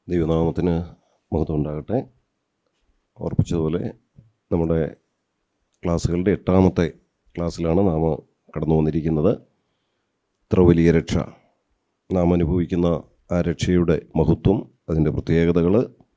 ദൈവനാമത്തിന് മഹത്വം ഉണ്ടാകട്ടെ ഓർപ്പിച്ചതുപോലെ നമ്മുടെ ക്ലാസ്സുകളുടെ എട്ടാമത്തെ ക്ലാസ്സിലാണ് നാം കടന്നു വന്നിരിക്കുന്നത് ഇത്ര വലിയ രക്ഷ നാം അനുഭവിക്കുന്ന ആ രക്ഷയുടെ മഹത്വം അതിൻ്റെ പ്രത്യേകതകൾ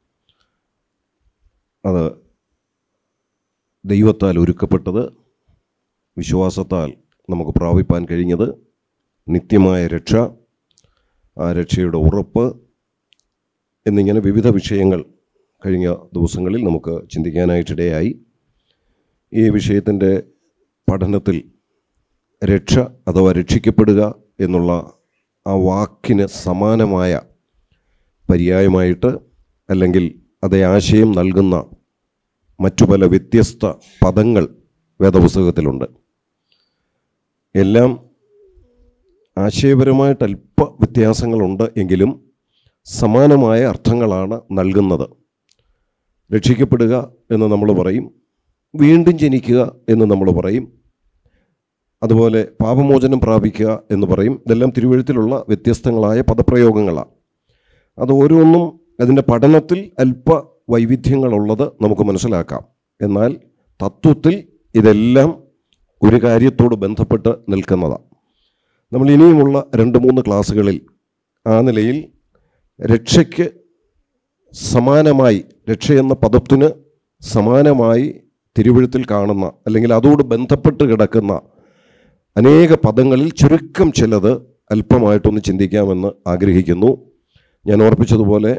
അത് ദൈവത്താൽ ഒരുക്കപ്പെട്ടത് വിശ്വാസത്താൽ നമുക്ക് പ്രാപിപ്പാൻ കഴിഞ്ഞത് നിത്യമായ രക്ഷ ആ രക്ഷയുടെ ഉറപ്പ് എന്നിങ്ങനെ വിവിധ വിഷയങ്ങൾ കഴിഞ്ഞ ദിവസങ്ങളിൽ നമുക്ക് ചിന്തിക്കാനായിട്ടിടയായി ഈ വിഷയത്തിൻ്റെ പഠനത്തിൽ രക്ഷ അഥവാ രക്ഷിക്കപ്പെടുക എന്നുള്ള ആ വാക്കിന് സമാനമായ പര്യായമായിട്ട് അല്ലെങ്കിൽ അതേ ആശയം നൽകുന്ന മറ്റു പല വ്യത്യസ്ത പദങ്ങൾ വേദപുസ്തകത്തിലുണ്ട് എല്ലാം ആശയപരമായിട്ട് അല്പ വ്യത്യാസങ്ങളുണ്ട് എങ്കിലും സമാനമായ അർത്ഥങ്ങളാണ് നൽകുന്നത് രക്ഷിക്കപ്പെടുക എന്ന് നമ്മൾ പറയും വീണ്ടും ജനിക്കുക എന്ന് നമ്മൾ പറയും അതുപോലെ പാപമോചനം പ്രാപിക്കുക എന്ന് പറയും ഇതെല്ലാം തിരുവഴുത്തിലുള്ള വ്യത്യസ്തങ്ങളായ പദപ്രയോഗങ്ങളാണ് അത് ഓരോന്നും അതിൻ്റെ പഠനത്തിൽ അല്പ വൈവിധ്യങ്ങളുള്ളത് നമുക്ക് മനസ്സിലാക്കാം എന്നാൽ തത്വത്തിൽ ഇതെല്ലാം ഒരു കാര്യത്തോട് ബന്ധപ്പെട്ട് നിൽക്കുന്നതാണ് നമ്മൾ ഇനിയുമുള്ള രണ്ട് മൂന്ന് ക്ലാസ്സുകളിൽ ആ നിലയിൽ രക്ഷയ്ക്ക് സമാനമായി രക്ഷ എന്ന പദത്തിന് സമാനമായി തിരുവഴുത്തിൽ കാണുന്ന അല്ലെങ്കിൽ അതോട് ബന്ധപ്പെട്ട് കിടക്കുന്ന അനേക പദങ്ങളിൽ ചുരുക്കം ചിലത് അല്പമായിട്ടൊന്ന് ചിന്തിക്കാമെന്ന് ആഗ്രഹിക്കുന്നു ഞാൻ ഓർപ്പിച്ചതുപോലെ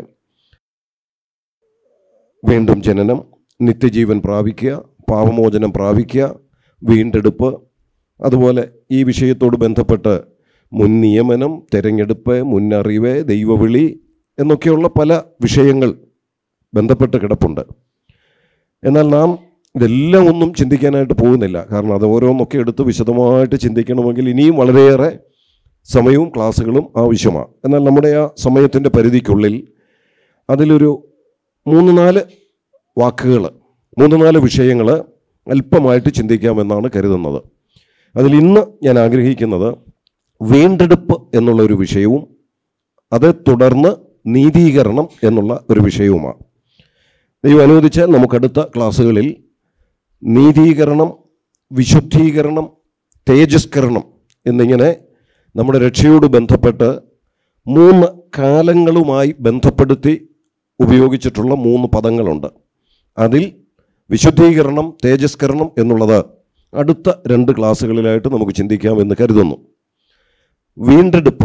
വീണ്ടും ജനനം നിത്യജീവൻ പ്രാപിക്കുക പാപമോചനം പ്രാപിക്കുക വീണ്ടെടുപ്പ് അതുപോലെ ഈ വിഷയത്തോട് ബന്ധപ്പെട്ട് മുൻ നിയമനം തെരഞ്ഞെടുപ്പ് മുന്നറിവ് ദൈവവിളി എന്നൊക്കെയുള്ള പല വിഷയങ്ങൾ ബന്ധപ്പെട്ട് കിടപ്പുണ്ട് എന്നാൽ നാം ഇതെല്ലാം ഒന്നും ചിന്തിക്കാനായിട്ട് പോകുന്നില്ല കാരണം അത് ഓരോന്നൊക്കെ എടുത്ത് വിശദമായിട്ട് ചിന്തിക്കണമെങ്കിൽ ഇനിയും വളരെയേറെ സമയവും ക്ലാസ്സുകളും ആവശ്യമാണ് എന്നാൽ നമ്മുടെ ആ സമയത്തിൻ്റെ പരിധിക്കുള്ളിൽ അതിലൊരു മൂന്ന് നാല് വാക്കുകൾ മൂന്ന് നാല് വിഷയങ്ങൾ അല്പമായിട്ട് ചിന്തിക്കാമെന്നാണ് കരുതുന്നത് അതിൽ ഇന്ന് ഞാൻ ആഗ്രഹിക്കുന്നത് വീണ്ടെടുപ്പ് എന്നുള്ള ഒരു വിഷയവും അത് തുടർന്ന് നീതീകരണം എന്നുള്ള ഒരു വിഷയവുമാണ് ദൈവം അനുവദിച്ചാൽ നമുക്കടുത്ത ക്ലാസ്സുകളിൽ നീതീകരണം വിശുദ്ധീകരണം തേജസ്കരണം എന്നിങ്ങനെ നമ്മുടെ രക്ഷയോട് ബന്ധപ്പെട്ട് മൂന്ന് കാലങ്ങളുമായി ബന്ധപ്പെടുത്തി ഉപയോഗിച്ചിട്ടുള്ള മൂന്ന് പദങ്ങളുണ്ട് അതിൽ വിശുദ്ധീകരണം തേജസ്കരണം എന്നുള്ളത് അടുത്ത രണ്ട് ക്ലാസ്സുകളിലായിട്ട് നമുക്ക് ചിന്തിക്കാമെന്ന് കരുതുന്നു വീണ്ടെടുപ്പ്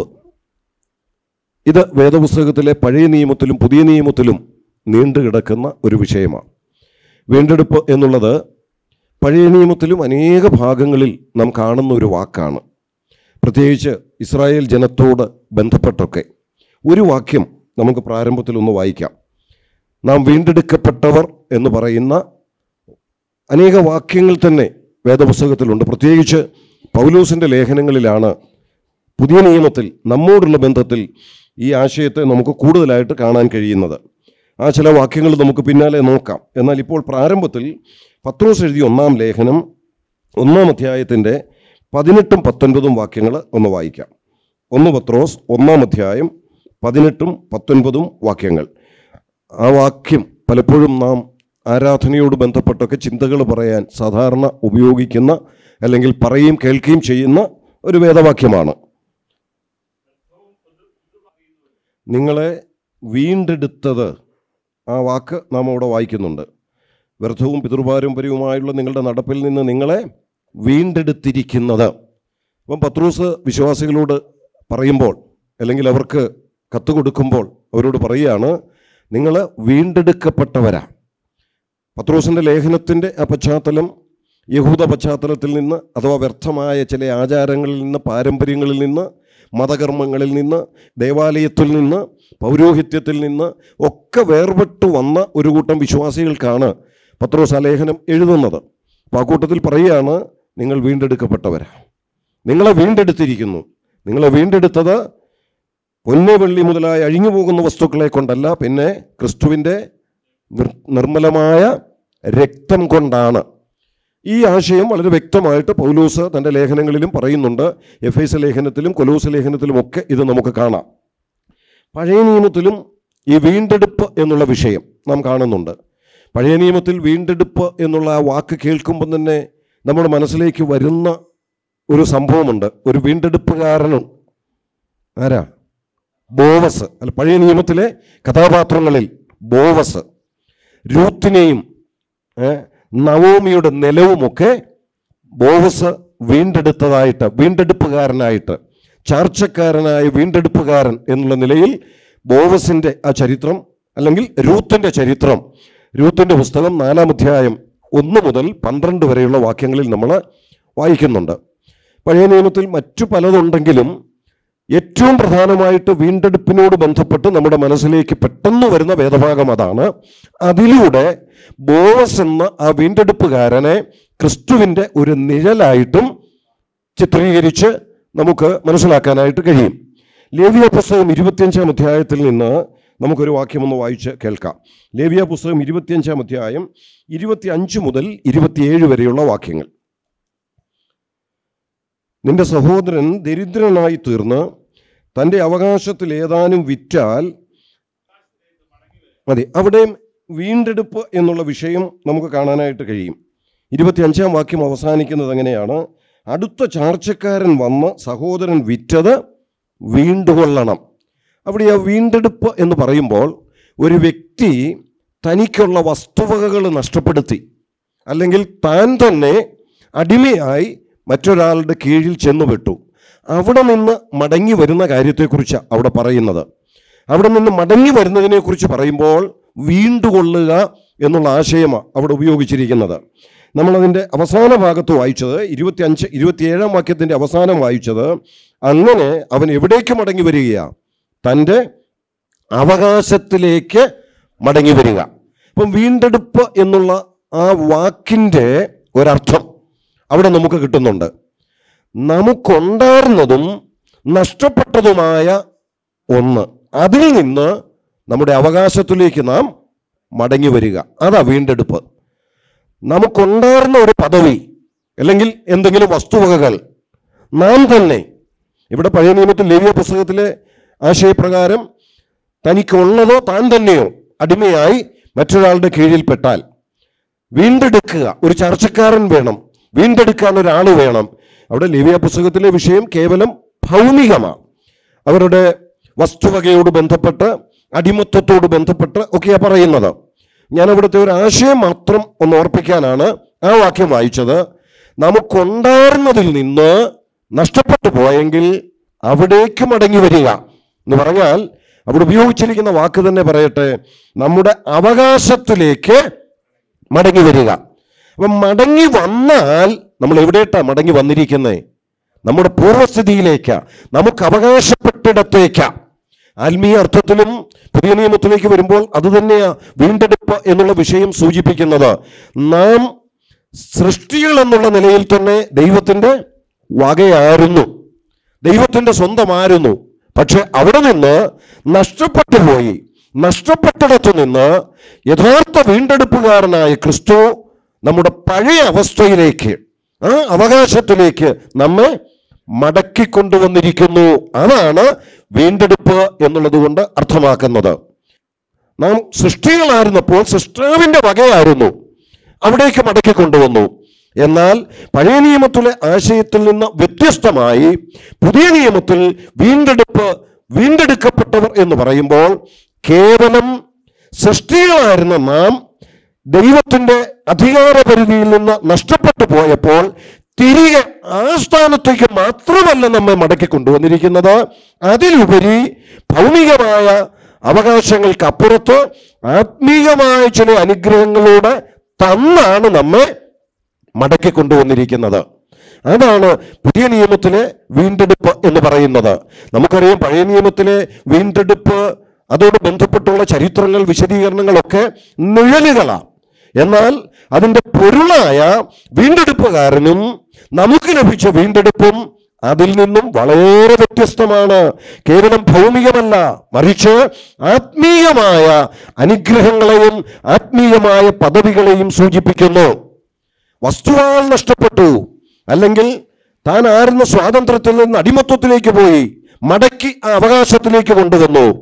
ഇത് വേദപുസ്തകത്തിലെ പഴയ നിയമത്തിലും പുതിയ നിയമത്തിലും നീണ്ടു കിടക്കുന്ന ഒരു വിഷയമാണ് വീണ്ടെടുപ്പ് എന്നുള്ളത് പഴയ നിയമത്തിലും അനേക ഭാഗങ്ങളിൽ നാം കാണുന്ന ഒരു വാക്കാണ് പ്രത്യേകിച്ച് ഇസ്രായേൽ ജനത്തോട് ബന്ധപ്പെട്ടൊക്കെ ഒരു വാക്യം നമുക്ക് പ്രാരംഭത്തിൽ ഒന്ന് വായിക്കാം നാം വീണ്ടെടുക്കപ്പെട്ടവർ എന്ന് പറയുന്ന അനേക വാക്യങ്ങൾ തന്നെ വേദപുസ്തകത്തിലുണ്ട് പ്രത്യേകിച്ച് പൗലൂസിൻ്റെ ലേഖനങ്ങളിലാണ് പുതിയ നിയമത്തിൽ നമ്മോടുള്ള ബന്ധത്തിൽ ഈ ആശയത്തെ നമുക്ക് കൂടുതലായിട്ട് കാണാൻ കഴിയുന്നത് ആ ചില വാക്യങ്ങൾ നമുക്ക് പിന്നാലെ നോക്കാം എന്നാൽ ഇപ്പോൾ പ്രാരംഭത്തിൽ പത്രോസ് എഴുതിയ ഒന്നാം ലേഖനം ഒന്നാം അധ്യായത്തിൻ്റെ പതിനെട്ടും പത്തൊൻപതും വാക്യങ്ങൾ ഒന്ന് വായിക്കാം ഒന്ന് പത്രോസ് ഒന്നാം അധ്യായം പതിനെട്ടും പത്തൊൻപതും വാക്യങ്ങൾ ആ വാക്യം പലപ്പോഴും നാം ആരാധനയോട് ബന്ധപ്പെട്ടൊക്കെ ചിന്തകൾ പറയാൻ സാധാരണ ഉപയോഗിക്കുന്ന അല്ലെങ്കിൽ പറയുകയും കേൾക്കുകയും ചെയ്യുന്ന ഒരു വേദവാക്യമാണ് നിങ്ങളെ വീണ്ടെടുത്തത് ആ വാക്ക് നാം അവിടെ വായിക്കുന്നുണ്ട് വ്യർത്ഥവും പിതൃപാരമ്പര്യവുമായുള്ള നിങ്ങളുടെ നടപ്പിൽ നിന്ന് നിങ്ങളെ വീണ്ടെടുത്തിരിക്കുന്നത് അപ്പം പത്രൂസ് വിശ്വാസികളോട് പറയുമ്പോൾ അല്ലെങ്കിൽ അവർക്ക് കത്ത് കൊടുക്കുമ്പോൾ അവരോട് പറയുകയാണ് നിങ്ങൾ വീണ്ടെടുക്കപ്പെട്ടവരാ പത്രോസിൻ്റെ ലേഖനത്തിൻ്റെ ആ പശ്ചാത്തലം യഹൂദ പശ്ചാത്തലത്തിൽ നിന്ന് അഥവാ വ്യർത്ഥമായ ചില ആചാരങ്ങളിൽ നിന്ന് പാരമ്പര്യങ്ങളിൽ നിന്ന് മതകർമ്മങ്ങളിൽ നിന്ന് ദേവാലയത്തിൽ നിന്ന് പൗരോഹിത്യത്തിൽ നിന്ന് ഒക്കെ വേർപെട്ടു വന്ന ഒരു കൂട്ടം വിശ്വാസികൾക്കാണ് പത്രോസ് ആ ലേഖനം എഴുതുന്നത് അപ്പോൾ ആ കൂട്ടത്തിൽ പറയുകയാണ് നിങ്ങൾ വീണ്ടെടുക്കപ്പെട്ടവരാ നിങ്ങളെ വീണ്ടെടുത്തിരിക്കുന്നു നിങ്ങളെ വീണ്ടെടുത്തത് പൊന്നു വെള്ളി മുതലായ അഴിഞ്ഞു പോകുന്ന വസ്തുക്കളെ കൊണ്ടല്ല പിന്നെ ക്രിസ്തുവിൻ്റെ നിർ- നിർമ്മലമായ രക്തം കൊണ്ടാണ് ഈ ആശയം വളരെ വ്യക്തമായിട്ട് പൗലൂസ് തൻ്റെ ലേഖനങ്ങളിലും പറയുന്നുണ്ട് എഫ് എസ് ലേഖനത്തിലും കൊലൂസ് ലേഖനത്തിലും ഒക്കെ ഇത് നമുക്ക് കാണാം പഴയ നിയമത്തിലും ഈ വീണ്ടെടുപ്പ് എന്നുള്ള വിഷയം നാം കാണുന്നുണ്ട് പഴയ നിയമത്തിൽ വീണ്ടെടുപ്പ് എന്നുള്ള ആ വാക്ക് കേൾക്കുമ്പോൾ തന്നെ നമ്മുടെ മനസ്സിലേക്ക് വരുന്ന ഒരു സംഭവമുണ്ട് ഒരു വീണ്ടെടുപ്പുകാരനും ആരാ ബോവസ് അല്ല പഴയ നിയമത്തിലെ കഥാപാത്രങ്ങളിൽ ബോവസ് രൂത്തിനെയും ഏ, നവോമിയുടെ നിലവുമൊക്കെ ബോവസ് വീണ്ടെടുത്തതായിട്ട് വീണ്ടെടുപ്പുകാരനായിട്ട് ചാർച്ചക്കാരനായ വീണ്ടെടുപ്പുകാരൻ എന്നുള്ള നിലയിൽ ബോവസിന്റെ ആ ചരിത്രം അല്ലെങ്കിൽ രൂത്തിന്റെ ചരിത്രം രൂത്തിന്റെ പുസ്തകം നാലാം അധ്യായം ഒന്ന് മുതൽ പന്ത്രണ്ട് വരെയുള്ള വാക്യങ്ങളിൽ നമ്മൾ വായിക്കുന്നുണ്ട് പഴയ നിയമത്തിൽ മറ്റു പലതുണ്ടെങ്കിലും ഏറ്റവും പ്രധാനമായിട്ട് വീണ്ടെടുപ്പിനോട് ബന്ധപ്പെട്ട് നമ്മുടെ മനസ്സിലേക്ക് പെട്ടെന്ന് വരുന്ന വേദഭാഗം അതാണ് അതിലൂടെ ബോവസ് എന്ന ആ വീണ്ടെടുപ്പുകാരനെ ക്രിസ്തുവിൻ്റെ ഒരു നിഴലായിട്ടും ചിത്രീകരിച്ച് നമുക്ക് മനസ്സിലാക്കാനായിട്ട് കഴിയും ലേവിയ പുസ്തകം ഇരുപത്തിയഞ്ചാം അധ്യായത്തിൽ നിന്ന് നമുക്കൊരു വാക്യമൊന്ന് വായിച്ച് കേൾക്കാം ലേവിയ പുസ്തകം ഇരുപത്തിയഞ്ചാം അധ്യായം ഇരുപത്തി അഞ്ച് മുതൽ ഇരുപത്തിയേഴ് വരെയുള്ള വാക്യങ്ങൾ നിന്റെ സഹോദരൻ ദരിദ്രനായി തീർന്ന് തൻ്റെ അവകാശത്തിൽ ഏതാനും വിറ്റാൽ മതി അവിടെയും വീണ്ടെടുപ്പ് എന്നുള്ള വിഷയം നമുക്ക് കാണാനായിട്ട് കഴിയും ഇരുപത്തിയഞ്ചാം വാക്യം അവസാനിക്കുന്നത് എങ്ങനെയാണ് അടുത്ത ചാർച്ചക്കാരൻ വന്ന് സഹോദരൻ വിറ്റത് വീണ്ടുകൊള്ളണം അവിടെ ആ വീണ്ടെടുപ്പ് എന്ന് പറയുമ്പോൾ ഒരു വ്യക്തി തനിക്കുള്ള വസ്തുവകകൾ നഷ്ടപ്പെടുത്തി അല്ലെങ്കിൽ താൻ തന്നെ അടിമയായി മറ്റൊരാളുടെ കീഴിൽ ചെന്നുപെട്ടു അവിടെ നിന്ന് മടങ്ങി വരുന്ന കാര്യത്തെക്കുറിച്ച് അവിടെ പറയുന്നത് അവിടെ നിന്ന് മടങ്ങി വരുന്നതിനെക്കുറിച്ച് പറയുമ്പോൾ വീണ്ടുകൊള്ളുക എന്നുള്ള ആശയമാണ് അവിടെ ഉപയോഗിച്ചിരിക്കുന്നത് നമ്മളതിൻ്റെ അവസാന ഭാഗത്ത് വായിച്ചത് ഇരുപത്തി അഞ്ച് ഇരുപത്തിയേഴാം വാക്യത്തിൻ്റെ അവസാനം വായിച്ചത് അങ്ങനെ അവൻ എവിടേക്ക് മടങ്ങി വരികയാണ് തൻ്റെ അവകാശത്തിലേക്ക് മടങ്ങി വരിക അപ്പം വീണ്ടെടുപ്പ് എന്നുള്ള ആ വാക്കിൻ്റെ ഒരർത്ഥം അവിടെ നമുക്ക് കിട്ടുന്നുണ്ട് നമുക്കുണ്ടായിരുന്നതും നഷ്ടപ്പെട്ടതുമായ ഒന്ന് അതിൽ നിന്ന് നമ്മുടെ അവകാശത്തിലേക്ക് നാം മടങ്ങി വരിക അതാ വീണ്ടെടുപ്പ് നമുക്കുണ്ടായിരുന്ന ഒരു പദവി അല്ലെങ്കിൽ എന്തെങ്കിലും വസ്തുവകകൾ നാം തന്നെ ഇവിടെ പഴയ നിയമത്തിൽ ലേവിയ പുസ്തകത്തിലെ ആശയപ്രകാരം തനിക്കുള്ളതോ താൻ തന്നെയോ അടിമയായി മറ്റൊരാളുടെ കീഴിൽപ്പെട്ടാൽ വീണ്ടെടുക്കുക ഒരു ചർച്ചക്കാരൻ വേണം വീണ്ടെടുക്കാൻ ഒരാൾ വേണം അവിടെ ലേവിയ പുസ്തകത്തിലെ വിഷയം കേവലം ഭൗമികമാണ് അവരുടെ വസ്തുവകയോട് ബന്ധപ്പെട്ട് അടിമത്വത്തോട് ബന്ധപ്പെട്ട് ഒക്കെയാ പറയുന്നത് ഞാൻ അവിടുത്തെ ഒരു ആശയം മാത്രം ഒന്ന് ഓർപ്പിക്കാനാണ് ആ വാക്യം വായിച്ചത് നമുക്കുണ്ടായിരുന്നതിൽ നിന്ന് നഷ്ടപ്പെട്ടു പോയെങ്കിൽ അവിടേക്ക് മടങ്ങി വരിക എന്ന് പറഞ്ഞാൽ അവിടെ ഉപയോഗിച്ചിരിക്കുന്ന വാക്ക് തന്നെ പറയട്ടെ നമ്മുടെ അവകാശത്തിലേക്ക് മടങ്ങി വരിക അപ്പം മടങ്ങി വന്നാൽ നമ്മൾ എവിടെയിട്ടാ മടങ്ങി വന്നിരിക്കുന്നേ നമ്മുടെ പൂർവ്വസ്ഥിതിയിലേക്കാ നമുക്ക് അവകാശപ്പെട്ടിടത്തേക്കാ ആത്മീയ അർത്ഥത്തിലും പുതിയ നിയമത്തിലേക്ക് വരുമ്പോൾ അത് തന്നെയാ വീണ്ടെടുപ്പ് എന്നുള്ള വിഷയം സൂചിപ്പിക്കുന്നത് നാം സൃഷ്ടികൾ എന്നുള്ള നിലയിൽ തന്നെ ദൈവത്തിൻ്റെ വകയായിരുന്നു ദൈവത്തിൻ്റെ സ്വന്തമായിരുന്നു പക്ഷെ അവിടെ നിന്ന് നഷ്ടപ്പെട്ടു പോയി നഷ്ടപ്പെട്ടിടത്തു നിന്ന് യഥാർത്ഥ വീണ്ടെടുപ്പുകാരനായ ക്രിസ്തു നമ്മുടെ പഴയ അവസ്ഥയിലേക്ക് ആ അവകാശത്തിലേക്ക് നമ്മെ മടക്കിക്കൊണ്ടുവന്നിരിക്കുന്നു അതാണ് വീണ്ടെടുപ്പ് എന്നുള്ളത് കൊണ്ട് അർത്ഥമാക്കുന്നത് നാം സൃഷ്ടികളായിരുന്നപ്പോൾ സൃഷ്ടാവിൻ്റെ വകയായിരുന്നു അവിടേക്ക് മടക്കി കൊണ്ടുവന്നു എന്നാൽ പഴയ നിയമത്തിലെ ആശയത്തിൽ നിന്ന് വ്യത്യസ്തമായി പുതിയ നിയമത്തിൽ വീണ്ടെടുപ്പ് വീണ്ടെടുക്കപ്പെട്ടവർ എന്ന് പറയുമ്പോൾ കേവലം സൃഷ്ടികളായിരുന്ന നാം ദൈവത്തിൻ്റെ അധികാര പരിധിയിൽ നിന്ന് നഷ്ടപ്പെട്ടു പോയപ്പോൾ തിരികെ ആ സ്ഥാനത്തേക്ക് മാത്രമല്ല നമ്മെ മടക്കി കൊണ്ടുവന്നിരിക്കുന്നത് അതിലുപരി ഭൗമികമായ അവകാശങ്ങൾക്കപ്പുറത്ത് ആത്മീയമായ ചില അനുഗ്രഹങ്ങളോട് തന്നാണ് നമ്മെ മടക്കി കൊണ്ടുവന്നിരിക്കുന്നത് അതാണ് പുതിയ നിയമത്തിലെ വീണ്ടെടുപ്പ് എന്ന് പറയുന്നത് നമുക്കറിയാം പഴയ നിയമത്തിലെ വീണ്ടെടുപ്പ് അതോട് ബന്ധപ്പെട്ടുള്ള ചരിത്രങ്ങൾ വിശദീകരണങ്ങളൊക്കെ നിഴലുകളാണ് എന്നാൽ അതിൻ്റെ പൊരുളായ വീണ്ടെടുപ്പുകാരനും നമുക്ക് ലഭിച്ച വീണ്ടെടുപ്പും അതിൽ നിന്നും വളരെ വ്യത്യസ്തമാണ് കേവലം ഭൗമികമല്ല മറിച്ച് ആത്മീയമായ അനുഗ്രഹങ്ങളെയും ആത്മീയമായ പദവികളെയും സൂചിപ്പിക്കുന്നു വസ്തുവാൾ നഷ്ടപ്പെട്ടു അല്ലെങ്കിൽ താൻ ആരുന്ന സ്വാതന്ത്ര്യത്തിൽ നിന്ന് അടിമത്വത്തിലേക്ക് പോയി മടക്കി ആ അവകാശത്തിലേക്ക് കൊണ്ടുവന്നു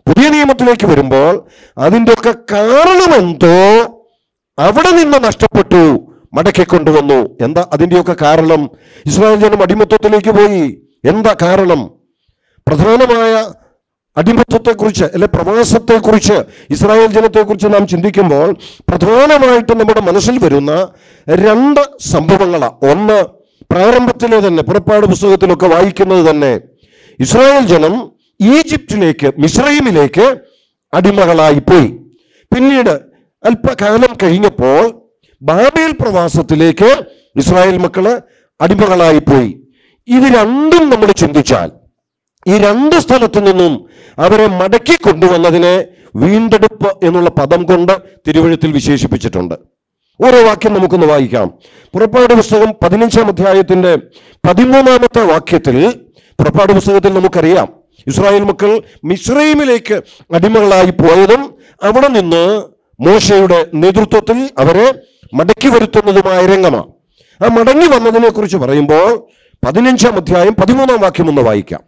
പുതിയ നിയമത്തിലേക്ക് വരുമ്പോൾ അതിൻ്റെ ഒക്കെ കാരണമെന്തോ അവിടെ നിന്ന് നഷ്ടപ്പെട്ടു മടക്കി കൊണ്ടുവന്നു എന്താ അതിൻ്റെയൊക്കെ കാരണം ഇസ്രായേൽ ജനം അടിമത്വത്തിലേക്ക് പോയി എന്താ കാരണം പ്രധാനമായ അടിമത്വത്തെക്കുറിച്ച് അല്ലെ പ്രവാസത്തെക്കുറിച്ച് ഇസ്രായേൽ ജനത്തെക്കുറിച്ച് നാം ചിന്തിക്കുമ്പോൾ പ്രധാനമായിട്ട് നമ്മുടെ മനസ്സിൽ വരുന്ന രണ്ട് സംഭവങ്ങളാണ് ഒന്ന് പ്രാരംഭത്തിലെ തന്നെ പുറപ്പാട് പുസ്തകത്തിലൊക്കെ വായിക്കുന്നത് തന്നെ ഇസ്രായേൽ ജനം ഈജിപ്തിലേക്ക് മിസ്രൈമിലേക്ക് അടിമകളായി പോയി പിന്നീട് അല്പകാലം കഴിഞ്ഞപ്പോൾ ബാബേൽ പ്രവാസത്തിലേക്ക് ഇസ്രായേൽ മക്കള് അടിമകളായി പോയി ഇത് രണ്ടും നമ്മൾ ചിന്തിച്ചാൽ ഈ രണ്ട് സ്ഥലത്തു നിന്നും അവരെ മടക്കി കൊണ്ടുവന്നതിനെ വീണ്ടെടുപ്പ് എന്നുള്ള പദം കൊണ്ട് തിരുവഴുത്തിൽ വിശേഷിപ്പിച്ചിട്ടുണ്ട് ഓരോ വാക്യം നമുക്കൊന്ന് വായിക്കാം പുറപ്പാട് പുസ്തകം പതിനഞ്ചാം അധ്യായത്തിന്റെ പതിമൂന്നാമത്തെ വാക്യത്തിൽ പുറപ്പാട് പുസ്തകത്തിൽ നമുക്കറിയാം ഇസ്രായേൽ മക്കൾ മിസ്രൈമിലേക്ക് അടിമകളായി പോയതും അവിടെ നിന്ന് മോശയുടെ നേതൃത്വത്തിൽ അവരെ മടക്കി വരുത്തുന്നതുമായ രംഗമാണ് ആ മടങ്ങി വന്നതിനെ കുറിച്ച് പറയുമ്പോൾ പതിനഞ്ചാം അധ്യായം പതിമൂന്നാം വാക്യം ഒന്ന് വായിക്കാം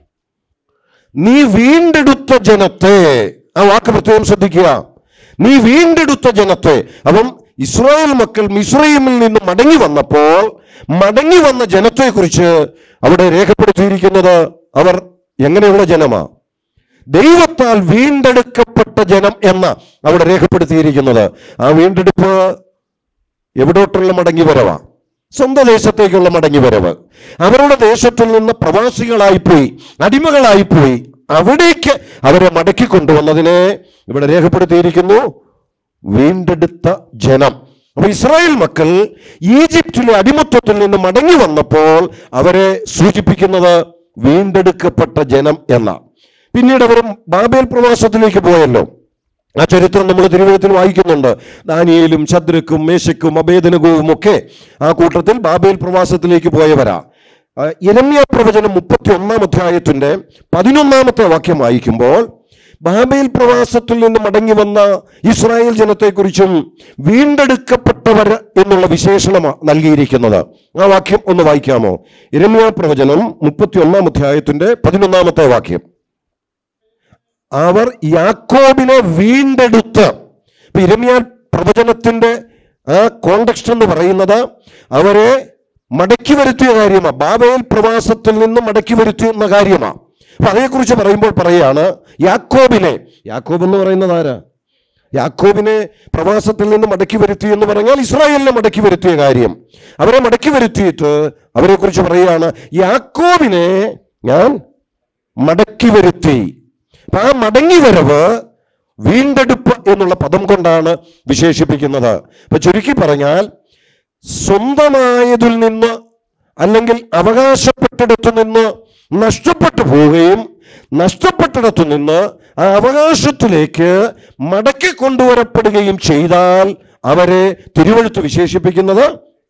നീ വീണ്ടെടുത്ത ജനത്തെ ആ വാക്ക് പ്രത്യേകം ശ്രദ്ധിക്കുക നീ വീണ്ടെടുത്ത ജനത്തെ അപ്പം ഇസ്രായേൽ മക്കൾ മിസ്രൈമിൽ നിന്ന് മടങ്ങി വന്നപ്പോൾ മടങ്ങി വന്ന ജനത്തെക്കുറിച്ച് അവിടെ രേഖപ്പെടുത്തിയിരിക്കുന്നത് അവർ എങ്ങനെയുള്ള ജനമാ ദൈവത്താൽ വീണ്ടെടുക്കപ്പെട്ട ജനം എന്ന അവിടെ രേഖപ്പെടുത്തിയിരിക്കുന്നത് ആ വീണ്ടെടുപ്പ് എവിടോട്ടുള്ള മടങ്ങി വരവാ സ്വന്തം ദേശത്തേക്കുള്ള മടങ്ങി വരവ് അവരുടെ ദേശത്തിൽ നിന്ന് പ്രവാസികളായിപ്പോയി അടിമകളായിപ്പോയി അവിടേക്ക് അവരെ മടക്കി കൊണ്ടുവന്നതിനെ ഇവിടെ രേഖപ്പെടുത്തിയിരിക്കുന്നു വീണ്ടെടുത്ത ജനം അപ്പൊ ഇസ്രായേൽ മക്കൾ ഈജിപ്തിലെ അടിമത്വത്തിൽ നിന്ന് മടങ്ങി വന്നപ്പോൾ അവരെ സൂചിപ്പിക്കുന്നത് വീണ്ടെടുക്കപ്പെട്ട ജനം എന്ന പിന്നീട് അവർ ബാബേൽ പ്രവാസത്തിലേക്ക് പോയല്ലോ ആ ചരിത്രം നമ്മൾ തിരുവനന്തപുരത്തിൽ വായിക്കുന്നുണ്ട് ദാനിയേലും ചദ്രക്കും മേശക്കും അഭേദനകവും ഒക്കെ ആ കൂട്ടത്തിൽ ബാബേൽ പ്രവാസത്തിലേക്ക് പോയവരാ ആ, യിരെമ്യാ പ്രവചനം മുപ്പത്തി ഒന്നാം അധ്യായത്തിന്റെ പതിനൊന്നാമത്തെ വാക്യം വായിക്കുമ്പോൾ ബാബേൽ പ്രവാസത്തിൽ നിന്ന് മടങ്ങി വന്ന ഇസ്രായേൽ ജനത്തെക്കുറിച്ചും വീണ്ടെടുക്കപ്പെട്ടവർ എന്നുള്ള വിശേഷണമാണ് നൽകിയിരിക്കുന്നത് ആ വാക്യം ഒന്ന് വായിക്കാമോ ഇരമ്യാ പ്രവചനം മുപ്പത്തി ഒന്നാം അധ്യായത്തിന്റെ പതിനൊന്നാമത്തെ വാക്യം അവർ യാക്കോബിനെ വീണ്ടെടുത്ത് ഇപ്പൊ ഇരമ്യാ പ്രവചനത്തിന്റെ ആ കോണ്ടക്സ്റ്റ് എന്ന് പറയുന്നത് അവരെ മടക്കി വരുത്തിയ കാര്യമാണ് ബാബേൽ പ്രവാസത്തിൽ നിന്ന് മടക്കി വരുത്തിയ കാര്യമാണ് അപ്പൊ അതേക്കുറിച്ച് പറയുമ്പോൾ പറയാണ് യാക്കോബിനെ യാക്കോബ് എന്ന് പറയുന്നത് ആരാ യാക്കോബിനെ പ്രവാസത്തിൽ നിന്ന് മടക്കി വരുത്തി എന്ന് പറഞ്ഞാൽ ഇസ്രായേലിനെ മടക്കി വരുത്തിയ കാര്യം അവരെ മടക്കി വരുത്തിയിട്ട് അവരെ കുറിച്ച് പറയുകയാണ് യാക്കോബിനെ ഞാൻ മടക്കി വരുത്തി അപ്പൊ ആ മടങ്ങി വരവ് വീണ്ടെടുപ്പ് എന്നുള്ള പദം കൊണ്ടാണ് വിശേഷിപ്പിക്കുന്നത് അപ്പൊ ചുരുക്കി പറഞ്ഞാൽ സ്വന്തമായതിൽ നിന്ന് അല്ലെങ്കിൽ അവകാശപ്പെട്ടിടത്തു നിന്ന് നഷ്ടപ്പെട്ടു പോവുകയും നഷ്ടപ്പെട്ടിടത്തു നിന്ന് ആ അവകാശത്തിലേക്ക് മടക്കി കൊണ്ടുവരപ്പെടുകയും ചെയ്താൽ അവരെ തിരുവഴുത്ത് വിശേഷിപ്പിക്കുന്നത്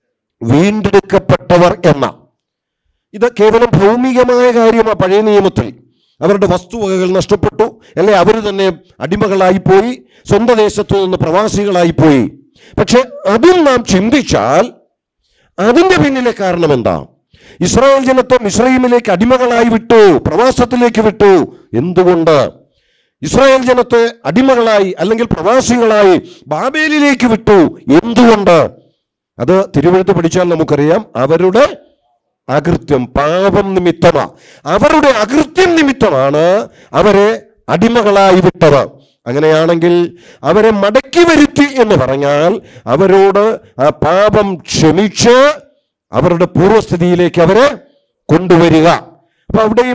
വീണ്ടെടുക്കപ്പെട്ടവർ എന്ന ഇത് കേവലം ഭൗമികമായ കാര്യമാണ് പഴയ നിയമത്തിൽ അവരുടെ വസ്തുവകകൾ നഷ്ടപ്പെട്ടു അല്ലെ അവർ തന്നെ അടിമകളായിപ്പോയി സ്വന്തം ദേശത്തു നിന്ന് പ്രവാസികളായിപ്പോയി പക്ഷെ അതും നാം ചിന്തിച്ചാൽ അതിന്റെ പിന്നിലെ കാരണം എന്താ ഇസ്രായേൽ ജനത്തെ മിസ്രൈമിലേക്ക് അടിമകളായി വിട്ടു പ്രവാസത്തിലേക്ക് വിട്ടു എന്തുകൊണ്ട് ഇസ്രായേൽ ജനത്തെ അടിമകളായി അല്ലെങ്കിൽ പ്രവാസികളായി ബാബേലിലേക്ക് വിട്ടു എന്തുകൊണ്ട് അത് തിരുവഴുത്ത് പഠിച്ചാൽ നമുക്കറിയാം അവരുടെ അകൃത്യം പാപം നിമിത്തമാ അവരുടെ അകൃത്യം നിമിത്തമാണ് അവരെ അടിമകളായി വിട്ടത് അങ്ങനെയാണെങ്കിൽ അവരെ മടക്കി വരുത്തി എന്ന് പറഞ്ഞാൽ അവരോട് ആ പാപം ക്ഷമിച്ച് അവരുടെ പൂർവ്വസ്ഥിതിയിലേക്ക് അവരെ കൊണ്ടുവരിക അപ്പൊ അവിടെയും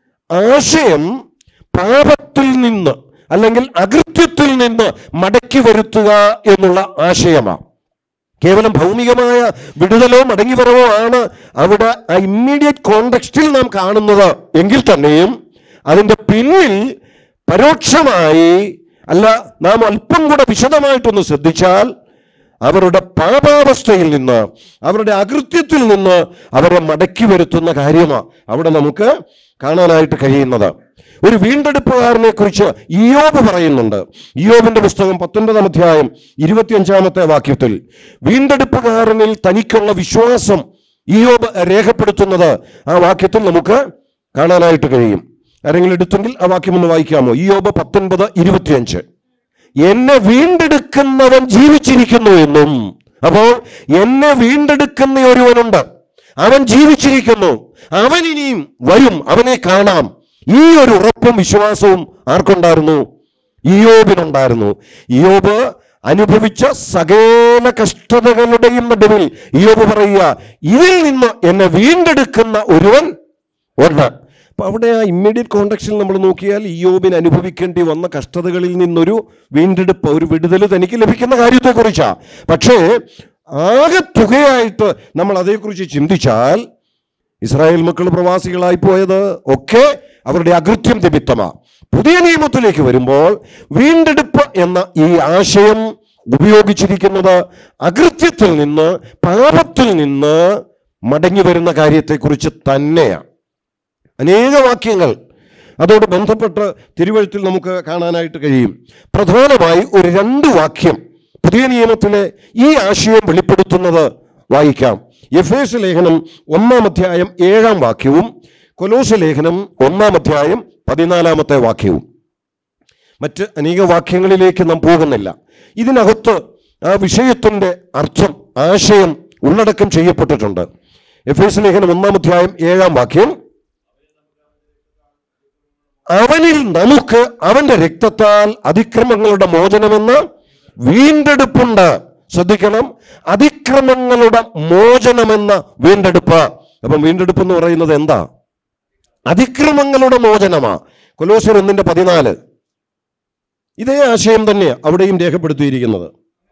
ആശയം പാപത്തിൽ നിന്ന് അല്ലെങ്കിൽ അകൃത്യത്തിൽ നിന്ന് മടക്കി വരുത്തുക എന്നുള്ള ആശയമാണ് കേവലം ഭൗമികമായ വിടുതലോ മടങ്ങിവരവോ ആണ് അവിടെ ആ ഇമ്മീഡിയറ്റ് കോണ്ടെക്സ്റ്റിൽ നാം കാണുന്നത് എങ്കിൽ തന്നെയും അതിൻ്റെ പിന്നിൽ പരോക്ഷമായി അല്ല നാം അല്പം കൂടെ വിശദമായിട്ടൊന്ന് ശ്രദ്ധിച്ചാൽ അവരുടെ പാപാവസ്ഥയിൽ നിന്ന് അവരുടെ അകൃത്യത്തിൽ നിന്ന് അവരെ മടക്കി വരുത്തുന്ന കാര്യമാണ് അവിടെ നമുക്ക് കാണാനായിട്ട് കഴിയുന്നത് ഒരു വീണ്ടെടുപ്പുകാരനെ കുറിച്ച് ഇയോബ് പറയുന്നുണ്ട് ഇയോബിന്റെ പുസ്തകം പത്തൊൻപതാം അധ്യായം ഇരുപത്തിയഞ്ചാമത്തെ വാക്യത്തിൽ വീണ്ടെടുപ്പുകാരനിൽ തനിക്കുള്ള വിശ്വാസം ഇയോബ് രേഖപ്പെടുത്തുന്നത് ആ വാക്യത്തിൽ നമുക്ക് കാണാനായിട്ട് കഴിയും ആരെങ്കിലും എടുത്തെങ്കിൽ ആ വാക്യം ഒന്ന് വായിക്കാമോ ഇയോബ് പത്തൊൻപത് ഇരുപത്തിയഞ്ച് എന്നെ വീണ്ടെടുക്കുന്നവൻ ജീവിച്ചിരിക്കുന്നു എന്നും അപ്പോൾ എന്നെ വീണ്ടെടുക്കുന്ന ഒരുവനുണ്ട് അവൻ ജീവിച്ചിരിക്കുന്നു അവൻ ഇനിയും വരും അവനെ കാണാം ഈ ഒരു ഉറപ്പും വിശ്വാസവും ആർക്കുണ്ടായിരുന്നു ഇയോബിനുണ്ടായിരുന്നു ഇയോബ് അനുഭവിച്ച സകല കഷ്ടതകളുടെയും നടുവിൽ ഇയോബ് പറയുക ഇതിൽ നിന്ന് എന്നെ വീണ്ടെടുക്കുന്ന ഒരുവൻ ഉണ്ട് അപ്പൊ അവിടെ ആ ഇമ്മീഡിയറ്റ് കോണ്ടക്സ്റ്റിൽ നമ്മൾ നോക്കിയാൽ ഇയോബിന് അനുഭവിക്കേണ്ടി വന്ന കഷ്ടതകളിൽ നിന്നൊരു വീണ്ടെടുപ്പ് ഒരു വിടുതൽ തനിക്ക് ലഭിക്കുന്ന കാര്യത്തെക്കുറിച്ചാ പക്ഷേ ആകെ തുകയായിട്ട് നമ്മൾ അതേക്കുറിച്ച് ചിന്തിച്ചാൽ ഇസ്രായേൽ മക്കൾ പ്രവാസികളായി പോയത് ഒക്കെ അവരുടെ അകൃത്യം നിമിത്തമാ പുതിയ നിയമത്തിലേക്ക് വരുമ്പോൾ വീണ്ടെടുപ്പ് എന്ന ഈ ആശയം ഉപയോഗിച്ചിരിക്കുന്നത് അകൃത്യത്തിൽ നിന്ന് പാപത്തിൽ നിന്ന് മടങ്ങി വരുന്ന കാര്യത്തെക്കുറിച്ച് തന്നെയാണ് അനേക വാക്യങ്ങൾ അതോട് ബന്ധപ്പെട്ട് തിരുവഴുത്തിൽ നമുക്ക് കാണാനായിട്ട് കഴിയും പ്രധാനമായി ഒരു രണ്ട് വാക്യം പുതിയ നിയമത്തിലെ ഈ ആശയം വെളിപ്പെടുത്തുന്നത് വായിക്കാം എഫ് എസ് ലേഖനം ഒന്നാം അധ്യായം ഏഴാം വാക്യവും കൊലോസ് ലേഖനം ഒന്നാം അധ്യായം പതിനാലാമത്തെ വാക്യവും മറ്റ് അനേക വാക്യങ്ങളിലേക്ക് നാം പോകുന്നില്ല ഇതിനകത്ത് ആ വിഷയത്തിന്റെ അർത്ഥം ആശയം ഉള്ളടക്കം ചെയ്യപ്പെട്ടിട്ടുണ്ട് എഫ് എസ് ലേഖനം ഒന്നാം അധ്യായം ഏഴാം വാക്യം അവനിൽ നമുക്ക് അവന്റെ രക്തത്താൽ അതിക്രമങ്ങളുടെ മോചനമെന്ന് വീണ്ടെടുപ്പുണ്ട് ശ്രദ്ധിക്കണം അതിക്രമങ്ങളുടെ മോചനമെന്ന വീണ്ടെടുപ്പ് അപ്പം വീണ്ടെടുപ്പ് എന്ന് പറയുന്നത് എന്താ അതിക്രമങ്ങളുടെ മോചനമാ കൊലോസ്യർ ഒന്നിന്റെ പതിനാല് ഇതേ ആശയം തന്നെയാണ് അവിടെയും രേഖപ്പെടുത്തിയിരിക്കുന്നത്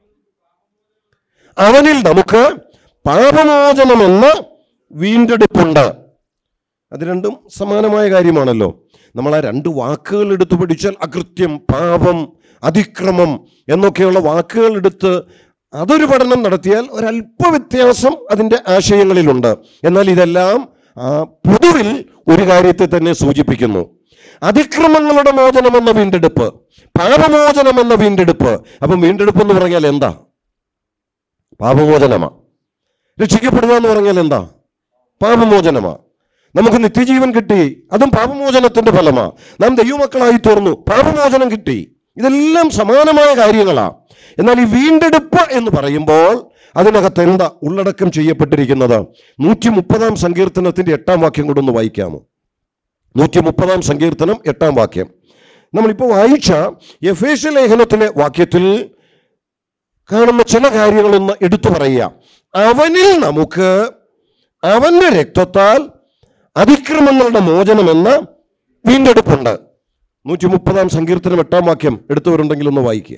അവനിൽ നമുക്ക് പാപമോചനമെന്ന വീണ്ടെടുപ്പുണ്ട് അത് രണ്ടും സമാനമായ കാര്യമാണല്ലോ നമ്മൾ ആ രണ്ട് വാക്കുകൾ എടുത്തു പഠിച്ചാൽ അകൃത്യം പാപം അതിക്രമം എന്നൊക്കെയുള്ള വാക്കുകൾ എടുത്ത് അതൊരു പഠനം നടത്തിയാൽ ഒരല്പ വ്യത്യാസം അതിൻ്റെ ആശയങ്ങളിലുണ്ട് എന്നാൽ ഇതെല്ലാം ആ, പൊതുവിൽ ഒരു കാര്യത്തെ തന്നെ സൂചിപ്പിക്കുന്നു അതിക്രമങ്ങളുടെ മോചനം എന്ന വീണ്ടെടുപ്പ് പാപമോചനം എന്ന വീണ്ടെടുപ്പ് അപ്പം വീണ്ടെടുപ്പ് എന്ന് പറഞ്ഞാൽ എന്താ പാപമോചനമാ രക്ഷിക്കപ്പെടുക എന്ന് പറഞ്ഞാൽ എന്താ പാപമോചനമാ നമുക്ക് നിത്യജീവൻ കിട്ടി അതും പാപമോചനത്തിന്റെ ഫലമാ നാം ദൈവമക്കളായി തീർന്നു പാപമോചനം കിട്ടി ഇതെല്ലാം സമാനമായ കാര്യങ്ങളാ എന്നാൽ ഈ വീണ്ടെടുപ്പ് എന്ന് പറയുമ്പോൾ അതിനകത്ത് എന്താ ഉള്ളടക്കം ചെയ്യപ്പെട്ടിരിക്കുന്നത് നൂറ്റി മുപ്പതാം സങ്കീർത്തനത്തിന്റെ എട്ടാം വാക്യം കൂടെ ഒന്ന് വായിക്കാമോ നൂറ്റി മുപ്പതാം സങ്കീർത്തനം എട്ടാം വാക്യം നമ്മളിപ്പോൾ വായിച്ച യഫേഷ ലേഖനത്തിലെ വാക്യത്തിൽ കാണുന്ന ചില കാര്യങ്ങളൊന്ന് എടുത്തു പറയുക അവനിൽ നമുക്ക് അവന്റെ രക്തത്താൽ അതിക്രമങ്ങളുടെ മോചനമെന്ന വീണ്ടെടുപ്പുണ്ട് നൂറ്റി മുപ്പതാം സങ്കീർത്തനം എട്ടാം വാക്യം എടുത്തവരുണ്ടെങ്കിൽ ഒന്ന് വായിക്കുക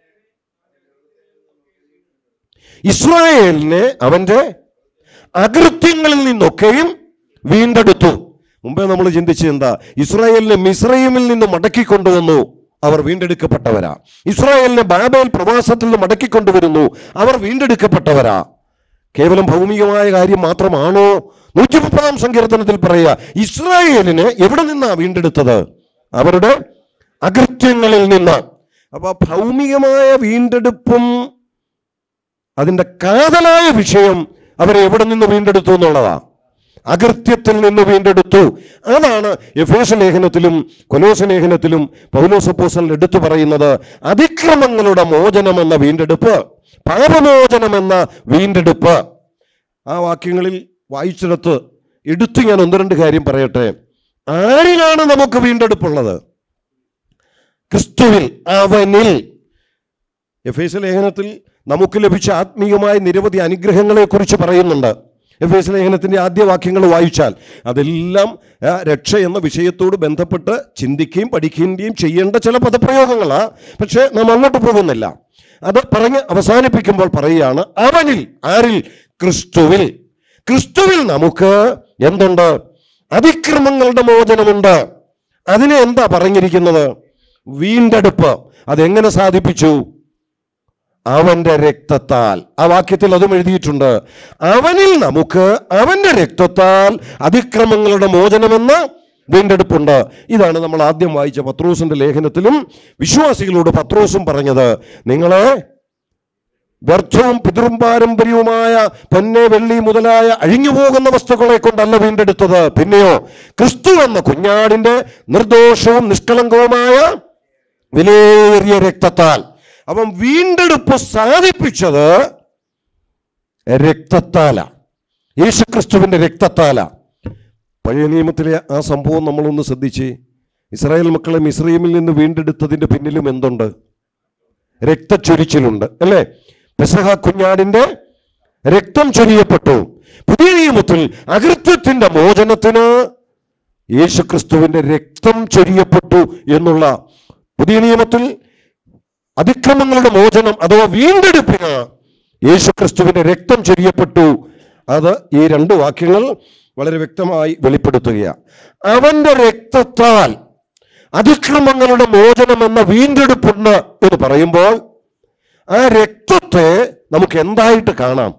ഇസ്രായേലിനെ അവന്റെ അകൃത്യങ്ങളിൽ നിന്നൊക്കെയും വീണ്ടെടുത്തു മുമ്പേ നമ്മൾ ചിന്തിച്ചത് എന്താ ഇസ്രായേലിനെ മിസ്രൈമിൽ നിന്ന് മടക്കിക്കൊണ്ടുവന്നു അവർ വീണ്ടെടുക്കപ്പെട്ടവരാ ഇസ്രായേലിനെ ബാബേൽ പ്രവാസത്തിൽ നിന്ന് മടക്കിക്കൊണ്ടുവരുന്നു അവർ വീണ്ടെടുക്കപ്പെട്ടവരാ കേവലം ഭൗമികമായ കാര്യം മാത്രമാണോ നൂറ്റി മുപ്പതാം സങ്കീർത്തനത്തിൽ പറയുക ഇസ്രായേലിനെ എവിടെ നിന്നാ വീണ്ടെടുത്തത് അവരുടെ അകൃത്യങ്ങളിൽ നിന്ന് അപ്പൊ ആ ഭൗമികമായ വീണ്ടെടുപ്പും അതിന്റെ കാതലായ വിഷയം അവരെ എവിടെ നിന്ന് വീണ്ടെടുത്തു എന്നുള്ളതാ അകൃത്യത്തിൽ നിന്ന് വീണ്ടെടുത്തു അതാണ് എഫേസ ലേഖനത്തിലും കൊലോസ ലേഖനത്തിലും പൗലോസപ്പോസൽ എടുത്തു പറയുന്നത് അതിക്രമങ്ങളുടെ മോചനമെന്ന വീണ്ടെടുപ്പ് പാപമോചനമെന്ന വീണ്ടെടുപ്പ് ആ വാക്യങ്ങളിൽ വായിച്ചിടത്ത് എടുത്തു ഞാൻ ഒന്ന് രണ്ട് കാര്യം പറയട്ടെ ആരിലാണ് നമുക്ക് വീണ്ടെടുപ്പുള്ളത് ക്രിസ്തുവിൽ അവനിൽ എഫ് എസ് ലേഖനത്തിൽ നമുക്ക് ലഭിച്ച ആത്മീയമായ നിരവധി അനുഗ്രഹങ്ങളെ കുറിച്ച് പറയുന്നുണ്ട് എഫ് എസ് ലേഖനത്തിന്റെ ആദ്യ വാക്യങ്ങൾ വായിച്ചാൽ അതെല്ലാം ആ, രക്ഷ എന്ന വിഷയത്തോട് ബന്ധപ്പെട്ട് ചിന്തിക്കുകയും പഠിക്കുകയും ചെയ്യേണ്ട ചില പദപ്രയോഗങ്ങളാ പക്ഷേ നാം അങ്ങോട്ട് പോകുന്നില്ല അത് പറഞ്ഞ് അവസാനിപ്പിക്കുമ്പോൾ പറയുകയാണ് അവനിൽ ആരിൽ ക്രിസ്തുവിൽ ക്രിസ്തുവിൽ നമുക്ക് എന്തുണ്ട് അതിക്രമങ്ങളുടെ മോചനമുണ്ട് അതിനെ എന്താ പറഞ്ഞിരിക്കുന്നത് വീണ്ടെടുപ്പ് അതെങ്ങനെ സാധിപ്പിച്ചു അവന്റെ രക്തത്താൽ ആ വാക്യത്തിൽ അതും എഴുതിയിട്ടുണ്ട് അവനിൽ നമുക്ക് അവന്റെ രക്തത്താൽ അതിക്രമങ്ങളുടെ മോചനമെന്ന് വീണ്ടെടുപ്പുണ്ട് ഇതാണ് നമ്മൾ ആദ്യം വായിച്ച പത്രോസിന്റെ ലേഖനത്തിലും വിശ്വാസികളോട് പത്രോസും പറഞ്ഞത് നിങ്ങളെ വ്യർത്ഥവും പിതൃം പാരമ്പര്യവുമായ പൊന്നെ വെള്ളി മുതലായ അഴിഞ്ഞുപോകുന്ന വസ്തുക്കളെ കൊണ്ടല്ല വീണ്ടെടുത്തത് പിന്നെയോ ക്രിസ്തു എന്ന കുഞ്ഞാടിന്റെ നിർദോഷവും നിഷ്കളങ്കവുമായ വിലയേറിയ രക്തത്താൽ അവൻ വീണ്ടെടുപ്പ് സാധിപ്പിച്ചത് രക്തത്താല യേശുക്രിസ്തുവിന്റെ രക്തത്താല പഴയ നിയമത്തിലെ ആ സംഭവം നമ്മളൊന്ന് ശ്രദ്ധിച്ച് ഇസ്രായേൽ മക്കളെ മിസ്രൈമിൽ നിന്ന് വീണ്ടെടുത്തതിന്റെ പിന്നിലും എന്തുണ്ട് രക്തച്ചൊരിച്ചിലുണ്ട് അല്ലേ പെസഹ കുഞ്ഞാടിന്റെ രക്തം ചൊരിയപ്പെട്ടു പുതിയ നിയമത്തിൽ അകൃത്യത്തിന്റെ മോചനത്തിന് യേശുക്രിസ്തുവിന്റെ രക്തം ചൊരിയപ്പെട്ടു എന്നുള്ള പുതിയ നിയമത്തിൽ അതിക്രമങ്ങളുടെ മോചനം അഥവാ വീണ്ടെടുപ്പിന് യേശുക്രിസ്തുവിന്റെ രക്തം ചൊരിയപ്പെട്ടു അത് ഈ രണ്ട് വാക്യങ്ങൾ വളരെ വ്യക്തമായി വെളിപ്പെടുത്തുകയാണ് അവന്റെ രക്തത്താൽ അതിക്രമങ്ങളുടെ മോചനം എന്ന വീണ്ടെടുപ്പുണ്ട് എന്ന് പറയുമ്പോൾ ആ രക്തത്തെ നമുക്ക് എന്തായിട്ട് കാണാം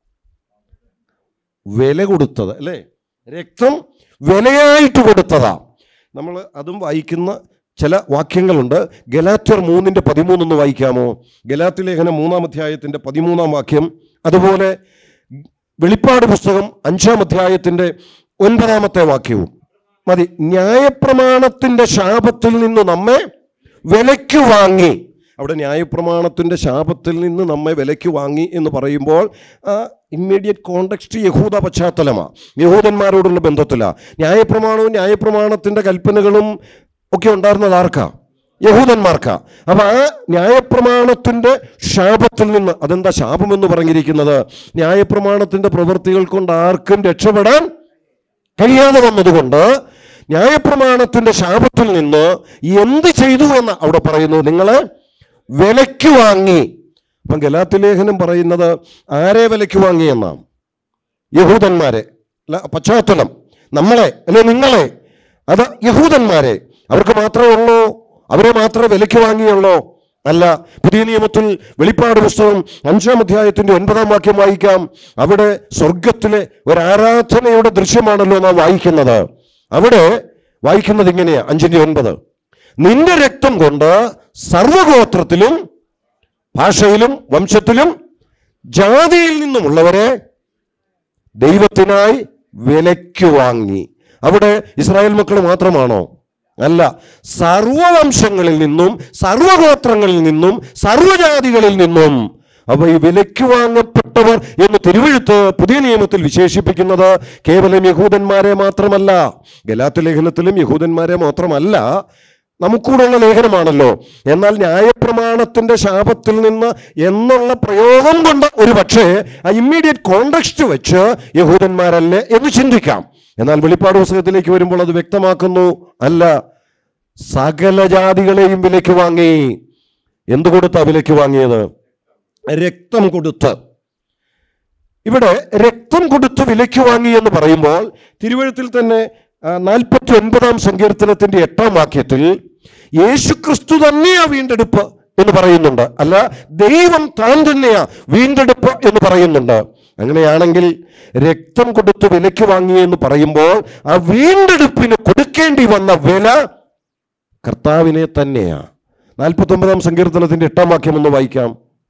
വില കൊടുത്തത് അല്ലേ രക്തം വിലയായിട്ട് കൊടുത്തതാ നമ്മൾ അതും വായിക്കുന്ന ചില വാക്യങ്ങളുണ്ട് ഗലാത്യർ മൂന്നിന്റെ പതിമൂന്നൊന്ന് വായിക്കാമോ ഗലാത്തി ലേഖനം മൂന്നാം അധ്യായത്തിന്റെ പതിമൂന്നാം വാക്യം അതുപോലെ വെളിപ്പാട് പുസ്തകം അഞ്ചാം അധ്യായത്തിന്റെ ഒൻപതാമത്തെ വാക്യവും മതി ന്യായപ്രമാണത്തിന്റെ ശാപത്തിൽ നിന്ന് നമ്മെ വിലയ്ക്ക് വാങ്ങി അവിടെ ന്യായപ്രമാണത്തിന്റെ ശാപത്തിൽ നിന്ന് നമ്മെ വിലയ്ക്ക് വാങ്ങി എന്ന് പറയുമ്പോൾ ആ ഇമ്മീഡിയറ്റ് കോണ്ടക്സ്റ്റ് യഹൂദ പശ്ചാത്തലമാണ് യഹൂദന്മാരോടുള്ള ബന്ധത്തിലാണ് ന്യായപ്രമാണവും ന്യായപ്രമാണത്തിന്റെ കൽപ്പനകളും ഒക്കെ ഉണ്ടായിരുന്നത് ആർക്കാ യഹൂദന്മാർക്കാ അപ്പൊ ആ ന്യായപ്രമാണത്തിന്റെ ശാപത്തിൽ നിന്ന് അതെന്താ ശാപം എന്ന് പറഞ്ഞിരിക്കുന്നത് ന്യായപ്രമാണത്തിന്റെ പ്രവൃത്തികൾ കൊണ്ട് ആർക്കും രക്ഷപ്പെടാൻ കഴിയാതെ വന്നതുകൊണ്ട് ന്യായപ്രമാണത്തിന്റെ ശാപത്തിൽ നിന്ന് എന്ത് ചെയ്തു എന്ന് അവിടെ പറയുന്നു നിങ്ങളെ വിലയ്ക്ക് വാങ്ങി അപ്പം ഗലാത്തി ലേഖനം പറയുന്നത് ആരെ വിലയ്ക്ക് വാങ്ങി എന്നാണ് യഹൂദന്മാരെ അല്ല പശ്ചാത്തലം നമ്മളെ അല്ലെ നിങ്ങളെ അത് യഹൂദന്മാരെ അവർക്ക് മാത്രമേ ഉള്ളൂ അവരെ മാത്രമേ വിലയ്ക്ക് വാങ്ങിയുള്ളൂ അല്ല പുതിയ നിയമത്തിൽ വെളിപ്പാട് പുസ്തകം അഞ്ചാം അധ്യായത്തിന്റെ ഒൻപതാം വാക്യം വായിക്കാം അവിടെ സ്വർഗത്തിലെ ഒരു ആരാധനയുടെ ദൃശ്യമാണല്ലോ നാം വായിക്കുന്നത് അവിടെ വായിക്കുന്നത് ഇങ്ങനെയാ അഞ്ചിന്റെ ഒൻപത് നിന്റെ രക്തം കൊണ്ട് സർവഗോത്രത്തിലും ഭാഷയിലും വംശത്തിലും ജാതിയിൽ നിന്നുമുള്ളവരെ ദൈവത്തിനായി വിലയ്ക്ക് വാങ്ങി അവിടെ ഇസ്രായേൽ മക്കൾ മാത്രമാണോ അല്ല സർവവംശങ്ങളിൽ നിന്നും സർവഗോത്രങ്ങളിൽ നിന്നും സർവജാതികളിൽ നിന്നും അപ്പൊ ഈ വിലയ്ക്ക് വാങ്ങപ്പെട്ടവർ എന്ന് തിരുവഴുത്ത് പുതിയ നിയമത്തിൽ വിശേഷിപ്പിക്കുന്നത് കേവലം യഹൂദന്മാരെ മാത്രമല്ല ഗലാത്ത ലേഖനത്തിലും യഹൂദന്മാരെ മാത്രമല്ല നമുക്കൂടുള്ള ലേഖനമാണല്ലോ എന്നാൽ ന്യായപ്രമാണത്തിന്റെ ശാപത്തിൽ നിന്ന് എന്നുള്ള പ്രയോഗം കൊണ്ട് ഒരു പക്ഷേ ആ ഇമ്മീഡിയറ്റ് കോണ്ടക്സ്റ്റ് വെച്ച് യഹൂദന്മാരല്ലേ എന്ന് ചിന്തിക്കാം എന്നാൽ വെളിപ്പാട് പുസ്തകത്തിലേക്ക് വരുമ്പോൾ അത് വ്യക്തമാക്കുന്നു അല്ല സകല ജാതികളെയും വിലയ്ക്ക് വാങ്ങി എന്ത് കൊടുത്താ വിലയ്ക്ക് വാങ്ങിയത് രക്തം കൊടുത്ത് ഇവിടെ രക്തം കൊടുത്ത് വിലയ്ക്ക് വാങ്ങി എന്ന് പറയുമ്പോൾ തിരുവഴുത്തിൽ തന്നെ നാൽപ്പത്തി ഒൻപതാം സങ്കീർത്തനത്തിന്റെ എട്ടാം വാക്യത്തിൽ യേശുക്രിസ്തു തന്നെയാ വീണ്ടെടുപ്പ് എന്ന് പറയുന്നുണ്ട് അല്ല ദൈവം താൻ തന്നെയാ വീണ്ടെടുപ്പ് എന്ന് പറയുന്നുണ്ട് അങ്ങനെയാണെങ്കിൽ രക്തം കൊടുത്ത് വിലയ്ക്ക് വാങ്ങി എന്ന് പറയുമ്പോൾ ആ വീണ്ടെടുപ്പിന് കൊടുക്കേണ്ടി വന്ന വില കർത്താവിനെ തന്നെയാ നാൽപ്പത്തി ഒമ്പതാം സങ്കീർത്തനത്തിന്റെ എട്ടാം വാക്യം ഒന്ന് വായിക്കാം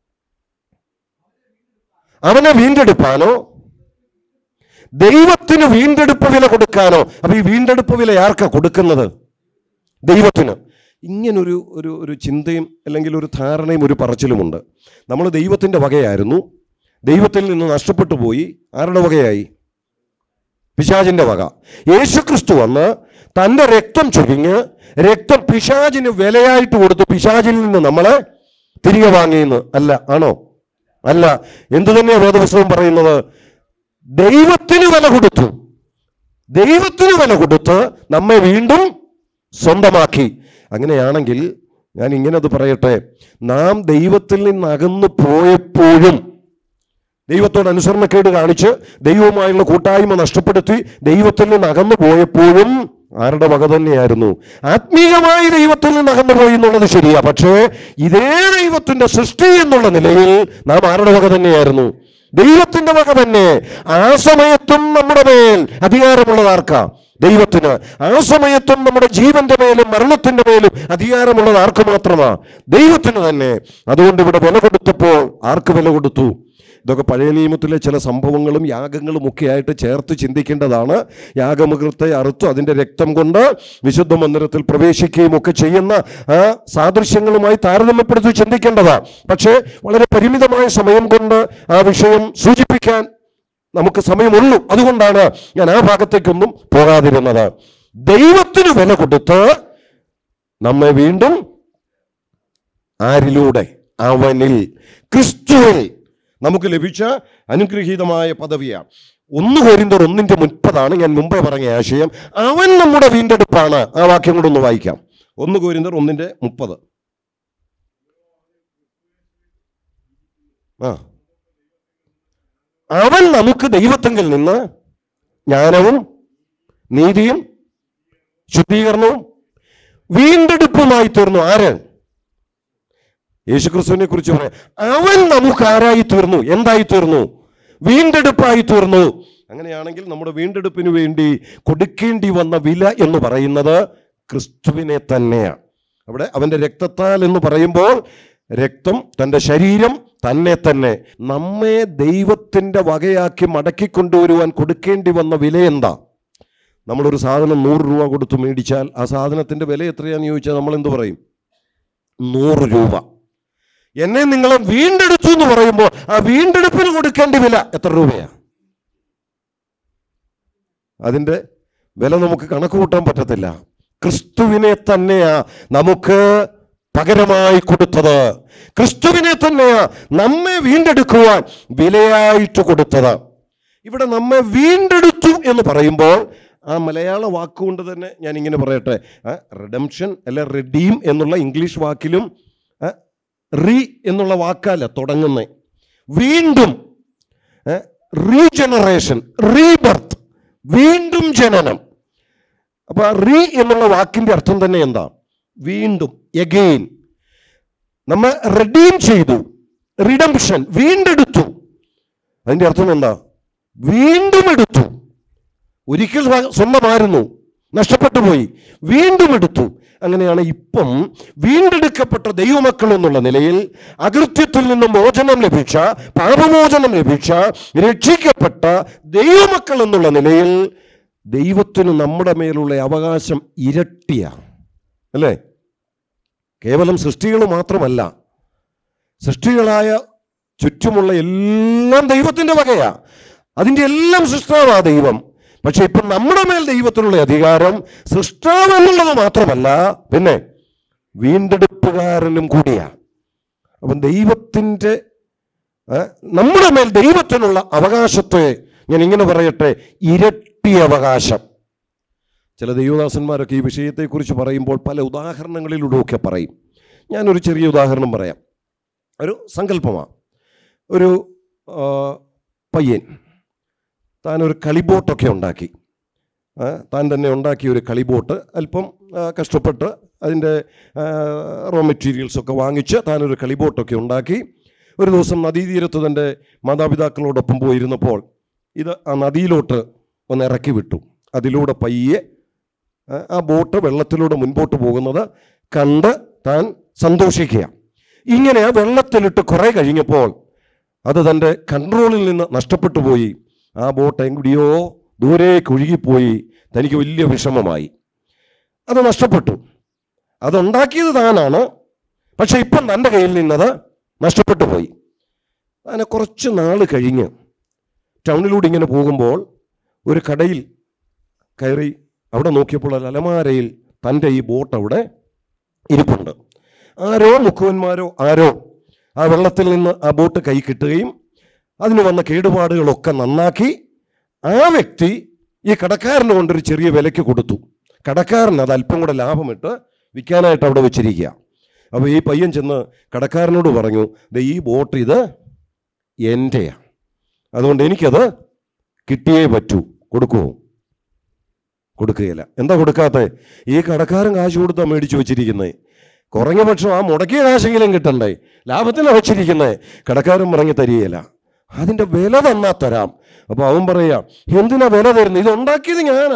അവനെ വീണ്ടെടുപ്പാനോ ദൈവത്തിന് വീണ്ടെടുപ്പ് വില കൊടുക്കാനോ അപ്പൊ ഈ വീണ്ടെടുപ്പ് വില ആർക്കാ കൊടുക്കുന്നത് ദൈവത്തിന് ഇങ്ങനൊരു ഒരു ഒരു ചിന്തയും അല്ലെങ്കിൽ ഒരു ധാരണയും ഒരു പറച്ചിലുമുണ്ട് നമ്മൾ ദൈവത്തിൻ്റെ വകയായിരുന്നു ദൈവത്തിൽ നിന്ന് നഷ്ടപ്പെട്ടു പോയി ആരുടെ വകയായി പിശാചിന്റെ വക യേശുക്രിസ്തു വന്ന് തൻ്റെ രക്തം ചൊരിഞ്ഞ് രക്തം പിശാചിന് വിലയായിട്ട് കൊടുത്തു പിശാചിൽ നിന്ന് നമ്മളെ തിരികെ വാങ്ങിയെന്ന് അല്ല ആണോ അല്ല എന്തു തന്നെയാ വേദപുസ്തകം പറയുന്നത് ദൈവത്തിന് വില കൊടുത്തു ദൈവത്തിന് വില കൊടുത്ത് നമ്മെ വീണ്ടും സ്വന്തമാക്കി അങ്ങനെയാണെങ്കിൽ ഞാൻ ഇങ്ങനെ അത് പറയട്ടെ നാം ദൈവത്തിൽ നിന്ന് അകന്നു പോയപ്പോഴും ദൈവത്തോട് അനുസരണക്കേട് കാണിച്ച് ദൈവവുമായുള്ള കൂട്ടായ്മ നഷ്ടപ്പെടുത്തി ദൈവത്തിൽ നിന്ന് അകന്നു പോയപ്പോഴും ആരുടെ വക തന്നെയായിരുന്നു ആത്മീയമായി ദൈവത്തിൽ നിന്ന് അകന്നു പോയി എന്നുള്ളത് ശരിയാ പക്ഷേ ഇതേ ദൈവത്തിന്റെ സൃഷ്ടി എന്നുള്ള നിലയിൽ നാം ആരുടെ വക തന്നെയായിരുന്നു ദൈവത്തിന്റെ വക തന്നെ ആ സമയത്തും നമ്മുടെ മേൽ അധികാരമുള്ളത് ആർക്കാ ദൈവത്തിന് ആ സമയത്തും നമ്മുടെ ജീവന്റെ മേലും മരണത്തിന്റെ മേലും അധികാരമുള്ളത് ആർക്ക് മാത്രമാ ദൈവത്തിന് തന്നെ അതുകൊണ്ട് ഇവിടെ വില കൊടുത്തപ്പോൾ ആർക്ക് വില കൊടുത്തു ഇതൊക്കെ പഴയ നിയമത്തിലെ ചില സംഭവങ്ങളും യാഗങ്ങളും ഒക്കെ ആയിട്ട് ചേർത്ത് ചിന്തിക്കേണ്ടതാണ് യാഗമൃഗത്തെ അറുത്തു അതിൻ്റെ രക്തം കൊണ്ട് വിശുദ്ധ മന്ദിരത്തിൽ പ്രവേശിക്കുകയും ഒക്കെ ചെയ്യുന്ന ആ സാദൃശ്യങ്ങളുമായി താരതമ്യപ്പെടുത്തി ചിന്തിക്കേണ്ടതാണ് പക്ഷേ വളരെ പരിമിതമായ സമയം കൊണ്ട് ആ വിഷയം സൂചിപ്പിക്കാൻ നമുക്ക് സമയമുള്ളൂ അതുകൊണ്ടാണ് ഞാൻ ആ ഭാഗത്തേക്കൊന്നും പോകാതിരുന്നത് ദൈവത്തിന് വില കൊടുത്ത് നമ്മെ വീണ്ടും ആരിലൂടെ അവനിൽ ക്രിസ്തുവിൽ നമുക്ക് ലഭിച്ച അനുഗ്രഹീതമായ പദവിയാണ് ഒന്ന് കോരിന്തർ ഒന്നിന്റെ മുപ്പതാണ് ഞാൻ മുമ്പേ പറഞ്ഞ ആശയം അവൻ നമ്മുടെ വീണ്ടെടുപ്പാണ് ആ വാക്യം കൂടെ ഒന്ന് വായിക്കാം ഒന്ന് കോരിന്തർ ഒന്നിന്റെ മുപ്പത് ആ അവൻ നമുക്ക് ദൈവത്തെങ്കിൽ നിന്ന് ജ്ഞാനവും നീതിയും ശുദ്ധീകരണവും വീണ്ടെടുപ്പുമായി തീർന്നു ആര് യേശുക്രിസ്തുവിനെ കുറിച്ച് പറയാം അവൻ നമുക്ക് ആരായി തീർന്നു എന്തായി തീർന്നു വീണ്ടെടുപ്പായി തീർന്നു അങ്ങനെയാണെങ്കിൽ നമ്മുടെ വീണ്ടെടുപ്പിന് വേണ്ടി കൊടുക്കേണ്ടി വന്ന വില എന്ന് പറയുന്നത് ക്രിസ്തുവിനെ തന്നെയാണ് അവിടെ അവന്റെ രക്തത്താൽ എന്ന് പറയുമ്പോൾ രക്തം തൻ്റെ ശരീരം തന്നെ തന്നെ നമ്മെ ദൈവത്തിൻ്റെ വകയാക്കി മടക്കി കൊണ്ടുവരുവാൻ കൊടുക്കേണ്ടി വന്ന വില എന്താ നമ്മളൊരു സാധനം നൂറ് രൂപ കൊടുത്ത് മേടിച്ചാൽ ആ സാധനത്തിൻ്റെ വില എത്രയാണെന്ന് ചോദിച്ചാൽ നമ്മൾ എന്ത് പറയും നൂറ് രൂപ എന്നെ നിങ്ങളെ വീണ്ടെടുത്തു എന്ന് പറയുമ്പോൾ ആ വീണ്ടെടുപ്പിന് കൊടുക്കേണ്ട വില എത്ര രൂപയാ അതിൻ്റെ വില നമുക്ക് കണക്ക് കൂട്ടാൻ പറ്റത്തില്ല ക്രിസ്തുവിനെ തന്നെയാ നമുക്ക് പകരമായി കൊടുത്തത് ക്രിസ്തുവിനെ തന്നെയാ നമ്മെ വീണ്ടെടുക്കുവാൻ വിലയായിട്ട് കൊടുത്തത് ഇവിടെ നമ്മെ വീണ്ടെടുത്തു എന്ന് പറയുമ്പോൾ ആ മലയാള വാക്കുകൊണ്ട് തന്നെ ഞാൻ ഇങ്ങനെ പറയട്ടെ റിഡംഷൻ അല്ലെ റെഡീം എന്നുള്ള ഇംഗ്ലീഷ് വാക്കിലും ആ, റീ എന്നുള്ള വാക്കല്ല തുടങ്ങുന്നത് വീണ്ടും റീജനറേഷൻ റീബർത്ത് വീണ്ടും ജനനം അപ്പൊ ആ റീ എന്നുള്ള വാക്കിന്റെ അർത്ഥം തന്നെ എന്താ വീണ്ടും എഗെയിൻ നമ്മ റെഡീം ചെയ്തു റിഡംഷൻ വീണ്ടെടുത്തു അതിന്റെ അർത്ഥം എന്താ വീണ്ടും എടുത്തു ഒരിക്കൽ സ്വ- സ്വന്തമായിരുന്നു നഷ്ടപ്പെട്ടു പോയി വീണ്ടും എടുത്തു അങ്ങനെയാണ് ഇപ്പം വീണ്ടെടുക്കപ്പെട്ട ദൈവമക്കൾ എന്നുള്ള നിലയിൽ അകൃത്യത്തിൽ നിന്നും മോചനം ലഭിച്ച പാപമോചനം ലഭിച്ച രക്ഷിക്കപ്പെട്ട ദൈവമക്കൾ എന്നുള്ള നിലയിൽ ദൈവത്തിന് നമ്മുടെ മേലുള്ള അവകാശം ഇരട്ടിയാണ് അല്ലേ കേവലം സൃഷ്ടികൾ മാത്രമല്ല സൃഷ്ടികളായ ചുറ്റുമുള്ള എല്ലാം ദൈവത്തിൻ്റെ വകയാ അതിൻ്റെ എല്ലാം സൃഷ്ടാവാ ദൈവം പക്ഷെ ഇപ്പം നമ്മുടെ മേൽ ദൈവത്തിനുള്ള അധികാരം സൃഷ്ടാവ് എന്നുള്ളത് മാത്രമല്ല പിന്നെ വീണ്ടെടുപ്പുകാരനും കൂടിയാ അപ്പം ദൈവത്തിൻ്റെ ഏ, നമ്മുടെ മേൽ ദൈവത്തിനുള്ള അവകാശത്തെ ഞാൻ ഇങ്ങനെ പറയട്ടെ ഇരട്ടി അവകാശം ചില ദൈവദാസന്മാരൊക്കെ ഈ വിഷയത്തെക്കുറിച്ച് പറയുമ്പോൾ പല ഉദാഹരണങ്ങളിലൂടെയൊക്കെ പറയും ഞാനൊരു ചെറിയ ഉദാഹരണം പറയാം ഒരു സങ്കല്പമാണ് ഒരു ആ, പയ്യൻ താൻ ഒരു കളിബോട്ടൊക്കെ ഉണ്ടാക്കി ആ, താൻ തന്നെ ഉണ്ടാക്കിയ ഒരു കളിബോട്ട് അല്പം ആ, കഷ്ടപ്പെട്ട് അതിൻ്റെ റോ മെറ്റീരിയൽസൊക്കെ വാങ്ങിച്ച് താനൊരു കളിബോട്ടൊക്കെ ഉണ്ടാക്കി ഒരു ദിവസം നദീതീരത്ത് തൻ്റെ മാതാപിതാക്കളോടൊപ്പം പോയിരുന്നപ്പോൾ ഇത് ആ നദിയിലോട്ട് ഒന്ന് ഇറക്കി വിട്ടു അതിലൂടെ പയ്യെ ആ, ആ ബോട്ട് വെള്ളത്തിലൂടെ മുൻപോട്ട് പോകുന്നത് കണ്ട് താൻ സന്തോഷിക്കുക ഇങ്ങനെ ആ വെള്ളത്തിലിട്ട് കുറെ കഴിഞ്ഞപ്പോൾ അത് തൻ്റെ കൺട്രോളിൽ നിന്ന് നഷ്ടപ്പെട്ടു പോയി ആ ബോട്ട് എവിടെയോ ദൂരേക്ക് ഒഴുകിപ്പോയി തനിക്ക് വലിയ വിഷമമായി അത് നഷ്ടപ്പെട്ടു അതുണ്ടാക്കിയത് താനാണ് പക്ഷെ ഇപ്പം തൻ്റെ കയ്യിൽ നിന്നത് നഷ്ടപ്പെട്ടു പോയി അങ്ങനെ കുറച്ച് നാൾ കഴിഞ്ഞ് ടൗണിലൂടെ ഇങ്ങനെ പോകുമ്പോൾ ഒരു കടയിൽ കയറി അവിടെ നോക്കിയപ്പോൾ ഒരു അലമാരയിൽ തൻ്റെ ഈ ബോട്ട് അവിടെ ഇരിപ്പുണ്ട് ആരോ മുക്കുവന്മാരോ ആരോ ആ വെള്ളത്തിൽ നിന്ന് ആ ബോട്ട് കൈ കിട്ടുകയും അതിന് വന്ന കേടുപാടുകളൊക്കെ നന്നാക്കി ആ വ്യക്തി ഈ കടക്കാരന് കൊണ്ടൊരു ചെറിയ വിലയ്ക്ക് കൊടുത്തു കടക്കാരൻ അത് അല്പം കൂടെ ലാഭമിട്ട് വിൽക്കാനായിട്ട് അവിടെ വെച്ചിരിക്കുക അപ്പോൾ ഈ പയ്യൻ ചെന്ന് കടക്കാരനോട് പറഞ്ഞു ദേ ഈ ബോട്ട് ഇത് എൻ്റെയാണ് അതുകൊണ്ട് എനിക്കത് കിട്ടിയേ പറ്റൂ കൊടുക്കുമോ കൊടുക്കുകയില്ല എന്താ കൊടുക്കാത്ത ഈ കടക്കാരൻ കാശ് കൊടുത്താ മേടിച്ചു വെച്ചിരിക്കുന്നത് കുറഞ്ഞ പക്ഷം ആ മുടക്കിയ കാശെങ്കിലും കിട്ടണ്ടേ ലാഭത്തിനാണ് വെച്ചിരിക്കുന്നത് കടക്കാരൻ പറഞ്ഞ് തരികയില്ല അതിൻ്റെ വില തന്നാ തരാം അപ്പോൾ അവൻ പറയാ എന്തിനാ വില തരുന്നത് ഇത് ഉണ്ടാക്കിയത് ഞാനാ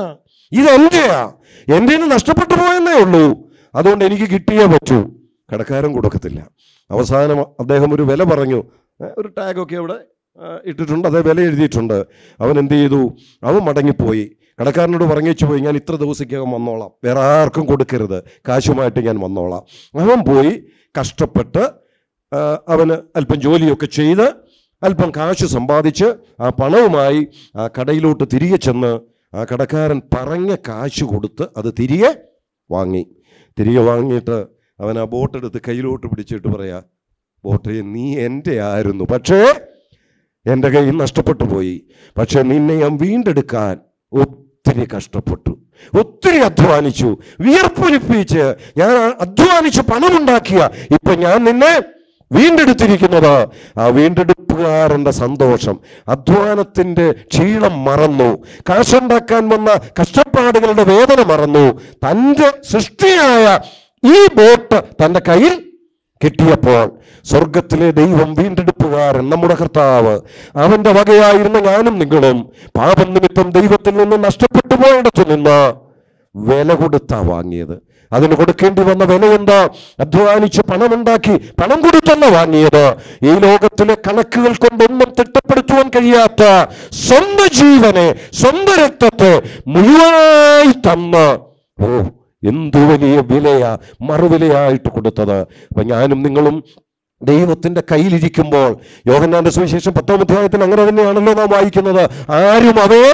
ഇതെന്റെയാ എൻ്റെ നിന്ന് നഷ്ടപ്പെട്ടു പോയെന്നേ ഉള്ളൂ അതുകൊണ്ട് എനിക്ക് കിട്ടിയേ പറ്റൂ കടക്കാരൻ കൊടുക്കത്തില്ല അവസാനം അദ്ദേഹം ഒരു വില പറഞ്ഞു ഏ, ഒരു ടാഗൊക്കെ അവിടെ ആ, ഇട്ടിട്ടുണ്ട് അതേ വില എഴുതിയിട്ടുണ്ട് അവൻ എന്ത് ചെയ്തു അവൻ മടങ്ങിപ്പോയി കടക്കാരനോട് പറഞ്ഞേച്ചു പോയി ഞാൻ ഇത്ര ദിവസത്തേക്കകം വന്നോളാം വേറെ ആർക്കും കൊടുക്കരുത് കാശുമായിട്ട് ഞാൻ വന്നോളാം അവൻ പോയി കഷ്ടപ്പെട്ട് ആ, അവന് അല്പം ജോലിയൊക്കെ ചെയ്ത് അല്പം കാശ് സമ്പാദിച്ച് ആ പണവുമായി ആ കടയിലോട്ട് തിരികെ ചെന്ന് ആ കടക്കാരൻ പറഞ്ഞ കാശ് കൊടുത്ത് അത് തിരികെ വാങ്ങി തിരികെ വാങ്ങിയിട്ട് അവൻ ആ ബോട്ട് എടുത്ത് കയ്യിലോട്ട് പിടിച്ചിട്ട് പറയാ ബോട്ടെ നീ എൻ്റെ ആയിരുന്നു പക്ഷേ എൻ്റെ കയ്യിൽ നഷ്ടപ്പെട്ടു പോയി പക്ഷെ നിന്നെ ഞാൻ വീണ്ടെടുക്കാൻ ഒത്തിരി കഷ്ടപ്പെട്ടു ഒത്തിരി അധ്വാനിച്ചു വിയർപ്പൊലിപ്പിച്ച് ഞാൻ അധ്വാനിച്ച് പണമുണ്ടാക്കിയ ഇപ്പൊ ഞാൻ നിന്നെ വീണ്ടെടുത്തിരിക്കുന്നത് ആ വീണ്ടെടുപ്പുകാരന്റെ സന്തോഷം അധ്വാനത്തിന്റെ ക്ഷീണം മറന്നു കാശുണ്ടാക്കാൻ വന്ന കഷ്ടപ്പാടുകളുടെ വേദന മറന്നു തൻ്റെ സൃഷ്ടിയായ ഈ ബോട്ട് തൻ്റെ കയ്യിൽ കിട്ടിയപ്പോൾ സ്വർഗത്തിലെ ദൈവം വീണ്ടെടുപ്പുകാരൻ നമ്മുടെ കർത്താവ് അവന്റെ വകയായിരുന്ന ഞാനും നിങ്ങളും പാപം നിമിത്തം ദൈവത്തിൽ നിന്ന് നഷ്ടപ്പെട്ടു പോയിടത്തു നിന്ന് വില കൊടുത്താ വാങ്ങിയത് അതിന് കൊടുക്കേണ്ടി വന്ന വില എന്താ അധ്വാനിച്ച് പണമുണ്ടാക്കി പണം കൊടുത്തല്ല വാങ്ങിയത് ഈ ലോകത്തിലെ കണക്കുകൾ കൊണ്ടൊന്നും തിട്ടപ്പെടുത്തുവാൻ കഴിയാത്ത സ്വന്തം ജീവനെ സ്വന്തം രക്തത്തെ മുഴുവനായി തന്ന് ഓ എന്തു വലിയ വിലയാ മറുവിലയായിട്ട് കൊടുത്തത് അപ്പൊ ഞാനും നിങ്ങളും ദൈവത്തിന്റെ കയ്യിലിരിക്കുമ്പോൾ യോഹന്നാന്റെ സുവിശേഷം പത്താം അധ്യായത്തിൽ അങ്ങനെ തന്നെയാണല്ലോ നാം വായിക്കുന്നത് ആരും അവയെ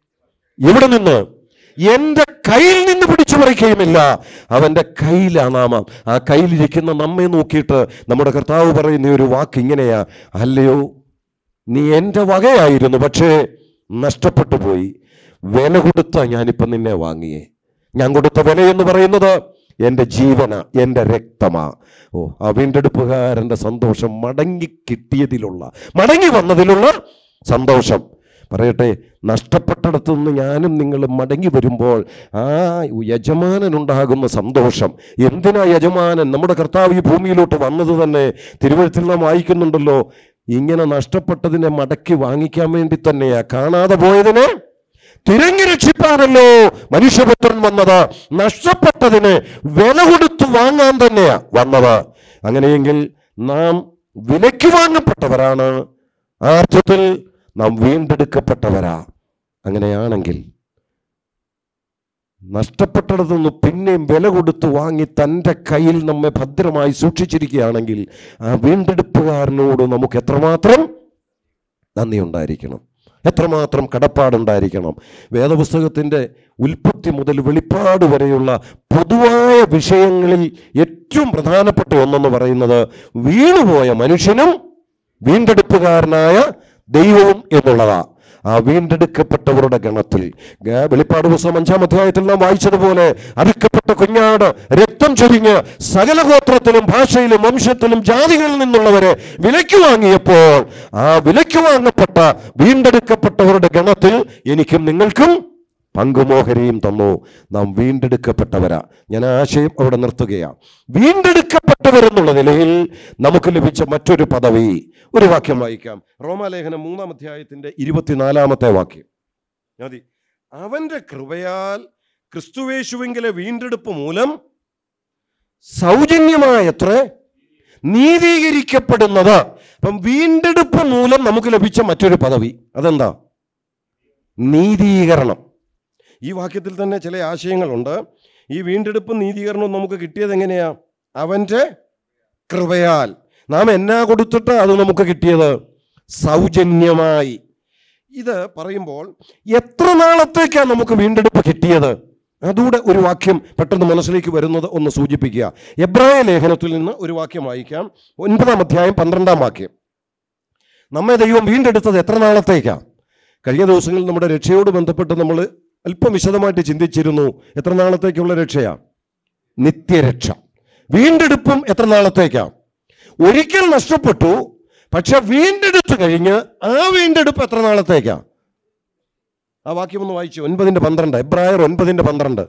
ഇവിടെ നിന്ന് എന്റെ കയ്യിൽ നിന്ന് പിടിച്ചു പറിക്കുകയുമില്ല അവന്റെ കയ്യിലാ നാമം ആ കയ്യിലിരിക്കുന്ന നമ്മെ നോക്കിയിട്ട് നമ്മുടെ കർത്താവ് പറയുന്ന ഒരു വാക്ക് ഇങ്ങനെയാ അല്ലയോ നീ എൻ്റെ വകയായിരുന്നു പക്ഷേ നഷ്ടപ്പെട്ടു പോയി വില കൊടുത്ത ഞാനിപ്പം നിന്നെ വാങ്ങിയേ ഞാൻ കൊടുത്ത വില എന്ന് പറയുന്നത് എൻ്റെ ജീവന എൻ്റെ രക്തമാ ഓ ആ വീണ്ടെടുപ്പുകാരൻ്റെ സന്തോഷം മടങ്ങി കിട്ടിയതിലുള്ള മടങ്ങി വന്നതിലുള്ള സന്തോഷം പറയട്ടെ നഷ്ടപ്പെട്ടിടത്തു നിന്ന് ഞാനും നിങ്ങൾ മടങ്ങി വരുമ്പോൾ ആ യജമാനനുണ്ടാകുന്ന സന്തോഷം എന്തിനാ യജമാനൻ നമ്മുടെ കർത്താവ് ഈ ഭൂമിയിലോട്ട് വന്നത് തന്നെ തിരുവഴുത്തിൽ നാം വായിക്കുന്നുണ്ടല്ലോ ഇങ്ങനെ നഷ്ടപ്പെട്ടതിനെ മടക്കി വാങ്ങിക്കാൻ വേണ്ടി തന്നെയാ കാണാതെ പോയതിനെ തിരഞ്ഞു രക്ഷിപ്പാനല്ലോ മനുഷ്യപുത്രൻ വന്നത് നഷ്ടപ്പെട്ടതിന് വില കൊടുത്തു വാങ്ങാൻ തന്നെയാ വന്നത് അങ്ങനെയെങ്കിൽ നാം വിലയ്ക്ക് വാങ്ങപ്പെട്ടവരാണ് ആ അർത്ഥത്തിൽ നാം വീണ്ടെടുക്കപ്പെട്ടവരാ അങ്ങനെയാണെങ്കിൽ നഷ്ടപ്പെട്ടിടത്തുനിന്ന് പിന്നെയും വില കൊടുത്ത് വാങ്ങി തൻ്റെ കയ്യിൽ നമ്മെ ഭദ്രമായി സൂക്ഷിച്ചിരിക്കുകയാണെങ്കിൽ ആ വീണ്ടെടുപ്പുകാരനോട് നമുക്ക് എത്രമാത്രം നന്ദി ഉണ്ടായിരിക്കണം എത്രമാത്രം കടപ്പാടുണ്ടായിരിക്കണം വേദപുസ്തകത്തിൻ്റെ ഉൽപ്പത്തി മുതൽ വെളിപ്പാട് വരെയുള്ള പൊതുവായ വിഷയങ്ങളിൽ ഏറ്റവും പ്രധാനപ്പെട്ട ഒന്നെന്ന് പറയുന്നത് വീണുപോയ മനുഷ്യനും വീണ്ടെടുപ്പുകാരനായ ദൈവവും എന്നുള്ളതാ ആ വീണ്ടെടുക്കപ്പെട്ടവരുടെ ഗണത്തിൽ ഗ- വെളിപ്പാട് പുസ്തകം അഞ്ചാം അധ്യായത്തിൽ നാം വായിച്ചതുപോലെ അറുക്കപ്പെട്ട കുഞ്ഞാട് രക്തം ചൊരിഞ്ഞ് സകല ഗോത്രത്തിലും ഭാഷയിലും വംശത്തിലും ജാതികളിൽ നിന്നുള്ളവരെ വിലയ്ക്ക് വാങ്ങിയപ്പോൾ ആ വിലയ്ക്ക് വാങ്ങപ്പെട്ട വീണ്ടെടുക്കപ്പെട്ടവരുടെ ഗണത്തിൽ എനിക്കും നിങ്ങൾക്കും പങ്കുമോഹരിയും തന്നു നാം വീണ്ടെടുക്കപ്പെട്ടവരാ ഞാൻ ആ ആശയം അവിടെ നിർത്തുകയാണ് വീണ്ടെടുക്കപ്പെട്ടവരെന്നുള്ള നിലയിൽ നമുക്ക് ലഭിച്ച മറ്റൊരു പദവി ഒരു വാക്യം വായിക്കാം റോമാലേഖനം മൂന്നാം അധ്യായത്തിന്റെ ഇരുപത്തിനാലാമത്തെ വാക്യം മതി അവന്റെ കൃപയാൽ ക്രിസ്തുവേശുവെങ്കിലെ വീണ്ടെടുപ്പ് മൂലം സൗജന്യമായത്ര നീതീകരിക്കപ്പെടുന്നത് അപ്പം വീണ്ടെടുപ്പ് മൂലം നമുക്ക് ലഭിച്ച മറ്റൊരു പദവി അതെന്താ നീതീകരണം ഈ വാക്യത്തിൽ തന്നെ ചില ആശയങ്ങളുണ്ട് ഈ വീണ്ടെടുപ്പും നീതീകരണവും നമുക്ക് കിട്ടിയത് എങ്ങനെയാ അവൻ്റെ കൃപയാൽ നാം എന്നാ കൊടുത്തിട്ട് അത് നമുക്ക് കിട്ടിയത് സൗജന്യമായി ഇത് പറയുമ്പോൾ എത്ര നാളത്തേക്കാണ് നമുക്ക് വീണ്ടെടുപ്പ് കിട്ടിയത് അതുകൂടെ ഒരു വാക്യം പെട്ടെന്ന് മനസ്സിലേക്ക് വരുന്നത് ഒന്ന് സൂചിപ്പിക്കുക എബ്രായ ലേഖനത്തിൽ നിന്ന് ഒരു വാക്യം വായിക്കാം ഒൻപതാം അധ്യായം പന്ത്രണ്ടാം വാക്യം നമ്മെ ദൈവം വീണ്ടെടുത്തത് എത്ര നാളത്തേക്കാ കഴിഞ്ഞ ദിവസങ്ങളിൽ നമ്മുടെ രക്ഷയോട് ബന്ധപ്പെട്ട് നമ്മൾ അല്പം വിശദമായിട്ട് ചിന്തിച്ചിരുന്നു എത്ര നാളത്തേക്കുള്ള രക്ഷയാ നിത്യരക്ഷ വീണ്ടെടുപ്പും എത്ര നാളത്തേക്കാ ഒരിക്കൽ നഷ്ടപ്പെട്ടു പക്ഷെ വീണ്ടെടുത്തു കഴിഞ്ഞ് ആ വീണ്ടെടുപ്പ് എത്ര നാളത്തേക്കാ ആ വാക്യം ഒന്ന് വായിച്ചു ഒൻപതിന്റെ പന്ത്രണ്ട് എബ്രായർ ഒൻപതിന്റെ പന്ത്രണ്ട്